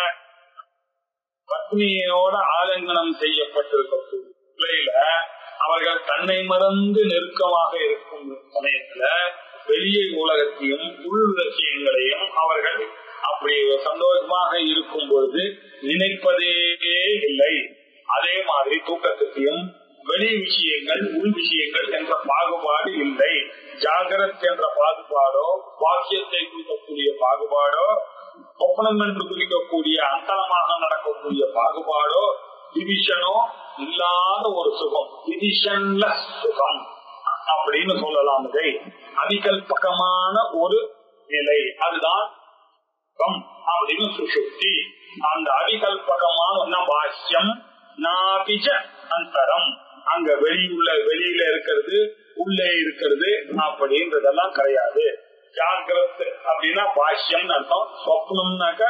பத்னியோட ஆலங்கனம் செய்யப்பட்டிருக்கக்கூடிய நிலையில அவர்கள் தன்னை மறந்து நெருக்கமாக இருக்கும் சமயத்துல வெளியே உலகத்தையும் உள் விஷயங்களையும் அவர்கள் அப்படி சந்தோஷமாக இருக்கும் பொழுது நினைப்பதே இல்லை அதே மாதிரி தூக்கத்துக்கையும் வெளி விஷயங்கள் உள் விஷயங்கள் என்ற பாகுபாடு இல்லை ஜாகிரத் என்ற பாகுபாடோ வாக்கியத்தை குறிக்கக்கூடிய பாகுபாடோ ஒப்பனம் என்று குறிக்கக்கூடிய அந்தரமாக நடக்கக்கூடிய பாகுபாடோ டிவிஷனோ இல்லாத ஒரு சுகம் டிவிஷன்லெஸ் சுகம் அப்படின்னு சொல்லலாம் இதை அதிகல்பகமான ஒரு நிலை அதுதான் சுகம் அப்படின்னு சுசுக்தி அந்த அதிகல்பகமான ஒன்ன பாஷ்யம் நாபிஜ அந்தரம் அங்க வெளியுள்ள வெளியில இருக்கிறது உள்ளே இருக்கிறது அப்படின்றதெல்லாம் கிடையாது ஜாகிரத் அப்படின்னா பாஷ்யம் அர்த்தம் சொப்னம்னாக்க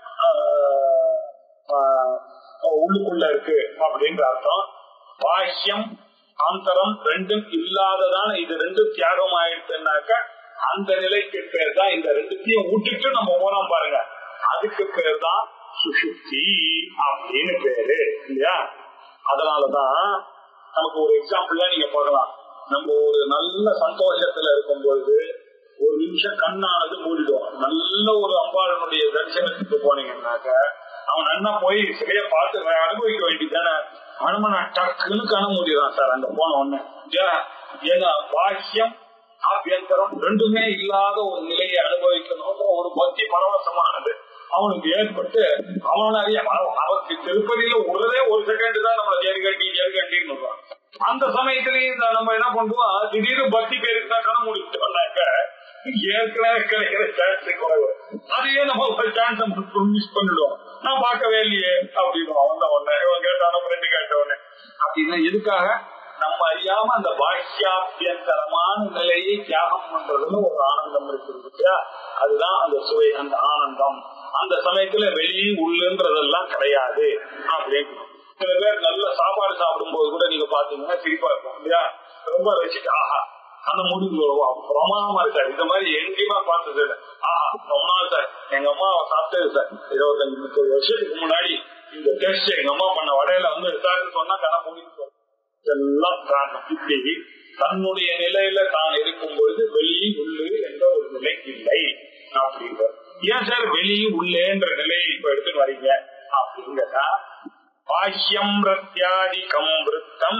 ஆஹ், ஆஹ், உள்ளுக்குள்ள இருக்கு அப்படின்ற அர்த்தம் பாஷ்யம் ஆந்தரம் ரெண்டும் இல்லாததான இது ரெண்டும் தியாகம் ஆயிடுச்சுன்னாக்க அந்த நிலைக்கு பேர் தான் இந்த ரெண்டுத்தையும் விட்டுட்டு நம்ம போறோம் பாருங்க அதுக்கு பேர் தான் சுசுப்தி அப்படின்னு பேரு இல்லையா அதனாலதான் நமக்கு ஒரு எக்ஸாம்பிள் நீங்க பார்க்கலாம் நம்ம ஒரு நல்ல சந்தோஷத்துல இருக்கும் பொழுது ஒரு நிமிஷம் கண்ணானது மூடிடும் நல்ல ஒரு அம்பாளனுடைய தரிசனத்துக்கு போனீங்கன்னாக்க அவன் அண்ணா போய் சரியா பார்த்து அனுபவிக்க வேண்டியதானே அவனமா நான் டக்குன்னு கண மூடிடுறான் சார் அங்க போன உடனே ஏன்? ஏன்னா பாக்கியம் ஆபியந்தரம் ரெண்டுமே இல்லாத ஒரு நிலையை அனுபவிக்கணும்ன்ற ஒரு பக்தி பரவசமானது அவனுக்கு ஏற்பட்டு அவன் அறிய அவ- அவனுக்கு திருப்பதியில ஒரே ஒரு செகண்ட் தான் நம்ம ஜெரு கட்டி ஜெரு கட்டின்னு சொல்றான். அந்த சமயத்திலேயே இந்த நம்ம என்ன பண்ணுவோம் திடீர்னு பக்தி பேருக்கு தான் கண முடிச்சோம்னாக்க ஏற்கனவே கிடைக்கிற சான்ஸ் குறைவு அதையே நம்ம ஒரு சான்ஸ் மிஸ் பண்ணிடுவோம் நான் பார்க்கவே இல்லையே அப்படின்னு வந்த உடனே இவன் கேட்டான ஃப்ரெண்டு கேட்ட உடனே அப்படின்னா எதுக்காக நம்ம அறியாம அந்த பாஷ்யாபியந்தரமான நிலையை தியாகம் பண்றதுல ஒரு ஆனந்தம் இருக்குது இல்லையா அதுதான் அந்த சுவை அந்த ஆனந்தம் அந்த சமயத்துல வெளியே உள்ளுன்றதெல்லாம் கிடையாது அப்படின்னு சில பேர் நல்ல சாப்பாடு சாப்பிடும் போது கூட நீங்க பாத்தீங்கன்னா சிரிப்பா இருக்கும் இல்லையா ரொம்ப ரசிச்சு ஆஹா அந்த முடிவு வருவோம் பிரமாதமா இருக்காரு இந்த மாதிரி எங்கேயுமா பார்த்தது இல்லை ஆஹா ரொம்ப நாள் சார் எங்க அம்மா சாப்பிட்டது சார் இருபத்தஞ்சு முப்பது வருஷத்துக்கு முன்னாடி இந்த டெஸ்ட் எங்க அம்மா பண்ண வடையில வந்து சார் சொன்னா கதை முடிவு எல்லாம் காரணம் இப்படி தன்னுடைய நிலையில தான் இருக்கும் பொழுது வெளியே உள்ளு என்ற ஒரு நிலை இல்லை அப்படின்ற ஏன் சார் வெளியே உள்ளேன்ற நிலையை இப்ப எடுத்துட்டு வரீங்க அப்படிங்கறா பாஷ்யம் ரத்யாதிகம் விருத்தம்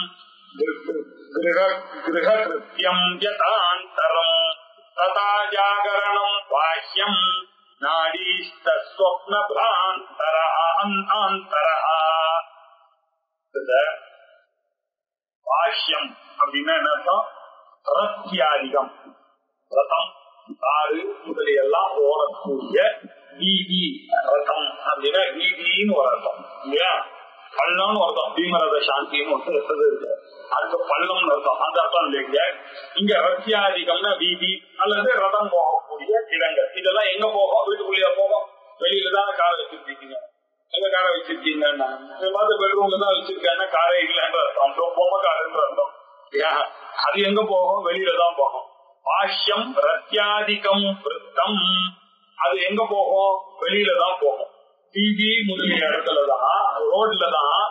கிரகிருத்தியம் யதாந்தரம் ததா ஜாகரணம் பாஷ்யம் நாடீஸ்தஸ்வப்ன பிராந்தரா அந்தாந்தரா பாஷ்யம் அப்படின்னா என்ன அர்த்தம் ரத்தியாதிகம் ரதம் காடு முதலியெல்லாம் ஓடக்கூடிய வீதி ரதம் அப்படின்னா வீதின்னு ஒரு அர்த்தம் இல்லையா பள்ளம்னு ஒரு அர்த்தம் பீமரத சாந்தின்னு ஒரு அர்த்தம் இருக்கு அதுக்கு பள்ளம்னு அர்த்தம் அந்த அர்த்தம் இல்லைங்க இங்க ரத்தியாதிகம்னா வீதி அல்லது ரதம் போகக்கூடிய இடங்கள் இதெல்லாம் எங்க போகும் வீட்டுக்குள்ளேயே போகும் வெளியில தான் காரை வச்சிருக்கீங்க எங்க காரை வச்சிருக்கீங்கன்னா பார்த்து பெட்ரூம்ல தான் வச்சிருக்கேன்னா காரே இல்லைன்ற அர்த்தம் பொம்மை காருன்ற அர்த்தம் ஏன்? அது எங்க போகும் வெளியில தான் போகும் பாஷ்யம் ரத்தியாதிகம் விருத்தம் அது எங்க போகும் வெளியில தான் போகும் டிவி முதலிய இடத்துல தான் ரோட்ல தான்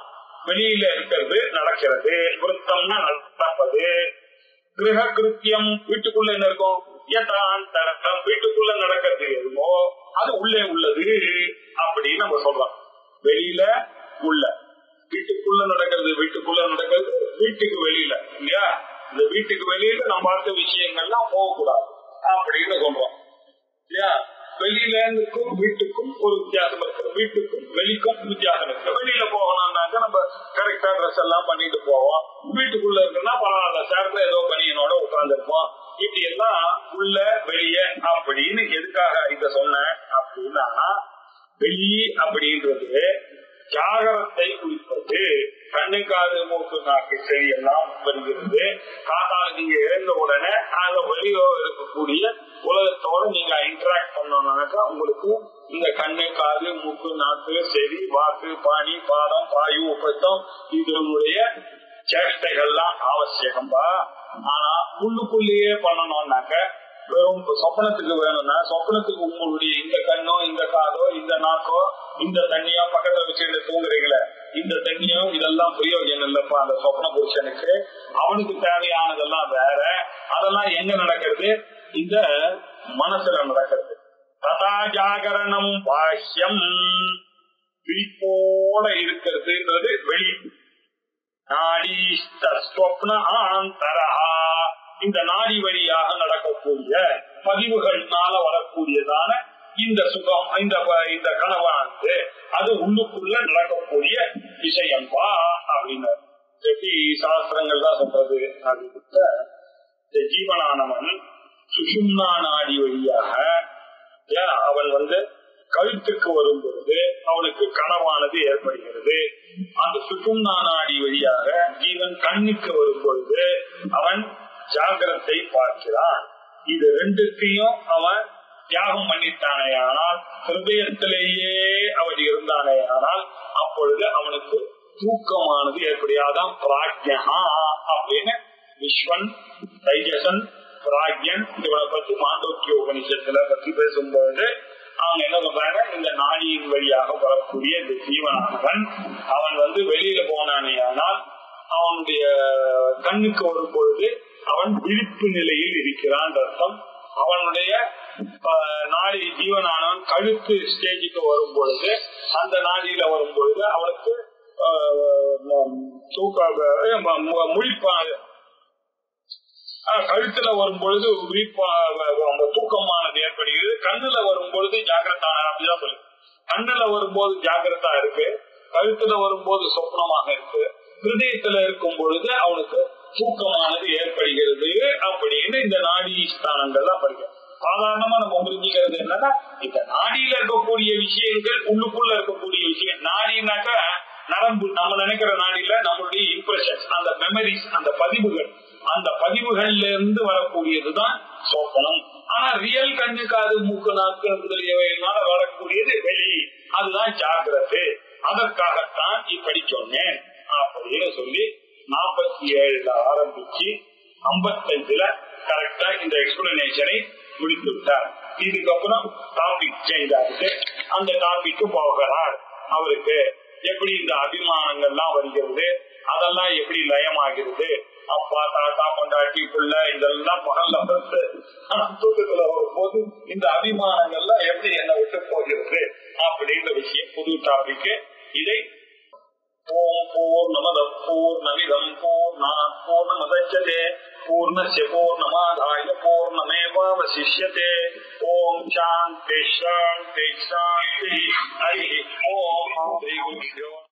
வெளியில இருக்கிறது நடக்கிறது விருத்தம்னா நடப்பது கிரக கிருத்தியம் வீட்டுக்குள்ள என்ன இருக்கும் யதாந்தரம் வீட்டுக்குள்ள நடக்கிறது எதுவோ அது உள்ளே உள்ளது அப்படின்னு நம்ம சொல்றோம் வெளியில உள்ள வீட்டுக்குள்ள நடக்கிறது வீட்டுக்குள்ள நடக்கிறது வீட்டுக்கு வெளியில இல்லையா இந்த வீட்டுக்கு வெளியில நம்ம பார்த்த விஷயங்கள்லாம் போகக்கூடாது அப்படின்னு சொல்றோம் இல்லையா வெளியில இருந்துக்கும் வீட்டுக்கும் ஒரு வித்தியாசம் இருக்கு வீட்டுக்கும் வெளிக்கும் வித்தியாசம் இருக்கு வெளியில போகணும்னாக்க நம்ம கரெக்டா ட்ரெஸ் எல்லாம் பண்ணிட்டு போவோம் வீட்டுக்குள்ள இருக்குன்னா பரவாயில்ல சேர்ல ஏதோ பனியனோட உட்கார்ந்துருப்போம் இப்படி எல்லாம் உள்ள வெளிய அப்படின்னு எதுக்காக இத சொன்னேன் அப்படின்னா வெளி அப்படின்றது ஜாகரத்தை குறிப்பது கண்ணு காது மூக்கு நாக்கு செடி எல்லாம் வருகிறது காத்தால நீங்க எழுந்த உடனே அந்த வெளியோ இருக்கக்கூடிய உலகத்தோட நீங்க இன்டராக்ட் பண்ணணும்னாக்கா உங்களுக்கு இந்த கண்ணு காது மூக்கு நாக்கு செடி வாக்கு பாணி பாதம் பாயு உப்பத்தம் இதனுடைய சேஷ்டைகள்லாம் அவசியம்பா ஆனா உள்ளுக்குள்ளேயே பண்ணணும்னாக்க வெறும் சொப்பனத்துக்கு வேணும்னா சொப்பனத்துக்கு உங்களுடைய இந்த கண்ணோ இந்த காதோ இந்த நாக்கோ இந்த தண்ணியோ பக்கத்துல வச்சுட்டு தூங்குறீங்களே இந்த தண்ணியோ இதெல்லாம் பிரயோஜனம் இல்லப்பா அந்த சொப்ன புருஷனுக்கு அவனுக்கு தேவையானதெல்லாம் வேற அதெல்லாம் எங்க நடக்கிறது இந்த மனசுல நடக்கிறது ததா ஜாகரணம் பாஷ்யம் விழிப்போட இருக்கிறதுன்றது வெளி நாடி ஸ்வப்ன ஆந்தரா இந்த நாடி வழியாக நடக்கக்கூடிய பதிவுகள்னால வரக்கூடியதான இந்த சுகம் இந்த இந்த கனவானது அது உள்ளுக்குள்ள நடக்கக்கூடிய விஷயம்பா அப்படின்னு எப்படி சாஸ்திரங்கள் தான் சொல்றது அப்படின்ற இந்த ஜீவனானவன் சுஷும்னா நாடி வழியாக அவன் வந்து கழுத்துக்கு வரும்பொழுது அவனுக்கு கனவானது ஏற்படுகிறது அந்த சுஷும்னா நாடி வழியாக ஜீவன் கண்ணுக்கு வரும்பொழுது அவன் ஜாகிரத்தை பார்க்கிறான் இது ரெண்டுத்தையும் அவன் தியாகம் பண்ணிட்டானே ஆனால் ஹிருதயத்திலேயே அவன் இருந்தானே ஆனால் அப்பொழுது அவனுக்கு தூக்கமானது ஏற்படியாதான் பிராக்யா அப்படின்னு விஸ்வன் தைஜசன் பிராக்யன் இவனை பத்தி மாண்டோக்கிய உபனிஷத்துல பத்தி பேசும்பொழுது அவங்க என்ன சொல்றாங்க இந்த நாடியின் வழியாக வரக்கூடிய இந்த ஜீவனானவன் அவன் வந்து வெளியில போனானே ஆனால் அவனுடைய கண்ணுக்கு வரும் பொழுது அவன் விழிப்பு நிலையில் இருக்கிறான் அர்த்தம் அவனுடைய நாடி ஜீவனானவன் கழுத்து ஸ்டேஜுக்கு வரும் பொழுது அந்த நாடியில வரும் பொழுது அவனுக்கு தூக்க முழிப்பா கழுத்துல வரும் பொழுது அந்த தூக்கமானது ஏற்படுகிறது கண்ணுல வரும் பொழுது ஜாகிரதான அப்படிதான் சொல்லு கண்ணுல வரும்போது ஜாகிரதா இருக்கு கழுத்துல வரும்போது சொப்னமாக இருக்கு ஹிருதயத்துல இருக்கும் பொழுது அவனுக்கு தூக்கமானது ஏற்படுகிறது அப்படின்னு இந்த நாடி ஸ்தானங்கள்லாம் படிக்க சாதாரணமா நம்ம புரிஞ்சுக்கிறது என்னன்னா இந்த நாடியில இருக்கக்கூடிய விஷயங்கள் உள்ளுக்குள்ள இருக்கக்கூடிய விஷயம் நாடினாக்கா நரம்பு நம்ம நினைக்கிற நாடியில நம்மளுடைய இம்ப்ரெஷன் அந்த மெமரிஸ் அந்த பதிவுகள் அந்த பதிவுகள்ல இருந்து வரக்கூடியதுதான் சோப்பனம் ஆனா ரியல் கண்ணு காது மூக்கு நாக்கு முதலியவையினால வரக்கூடியது வெளி அதுதான் ஜாகிரது அதற்காகத்தான் இப்படி சொன்னேன் அப்படின்னு சொல்லி நாற்பத்தி ஏழுல ஆரம்பிச்சு ஐம்பத்தஞ்சுல கரெக்டா இந்த எக்ஸ்பிளனேஷனை முடித்து விட்டார் இதுக்கப்புறம் டாபிக் சேஞ்ச் ஆகுது அந்த டாபிக்கு போகிறார் அவருக்கு எப்படி இந்த அபிமானங்கள்லாம் வருகிறது அதெல்லாம் எப்படி லயமாகிறது அப்பா தாத்தா கொண்டாட்டி புள்ள இதெல்லாம் பகல்ல வந்து தூக்கத்துல வரும்போது இந்த அபிமானங்கள்லாம் எப்படி என்ன விட்டு போகிறது அப்படின்ற விஷயம் புது டாபிக் இதை ஓம் பூர்ணமத பூர்ணமிதம் பூர்ணா பூர்ணமதச்சதே பூர்ணஸ்ய பூர்ணமாதாய பூர்ணமேவாவசிஷ்யதே ஓம் சாந்தி சாந்தி சாந்தி ஹரி ஓம் ஸ்ரீ குருஜோ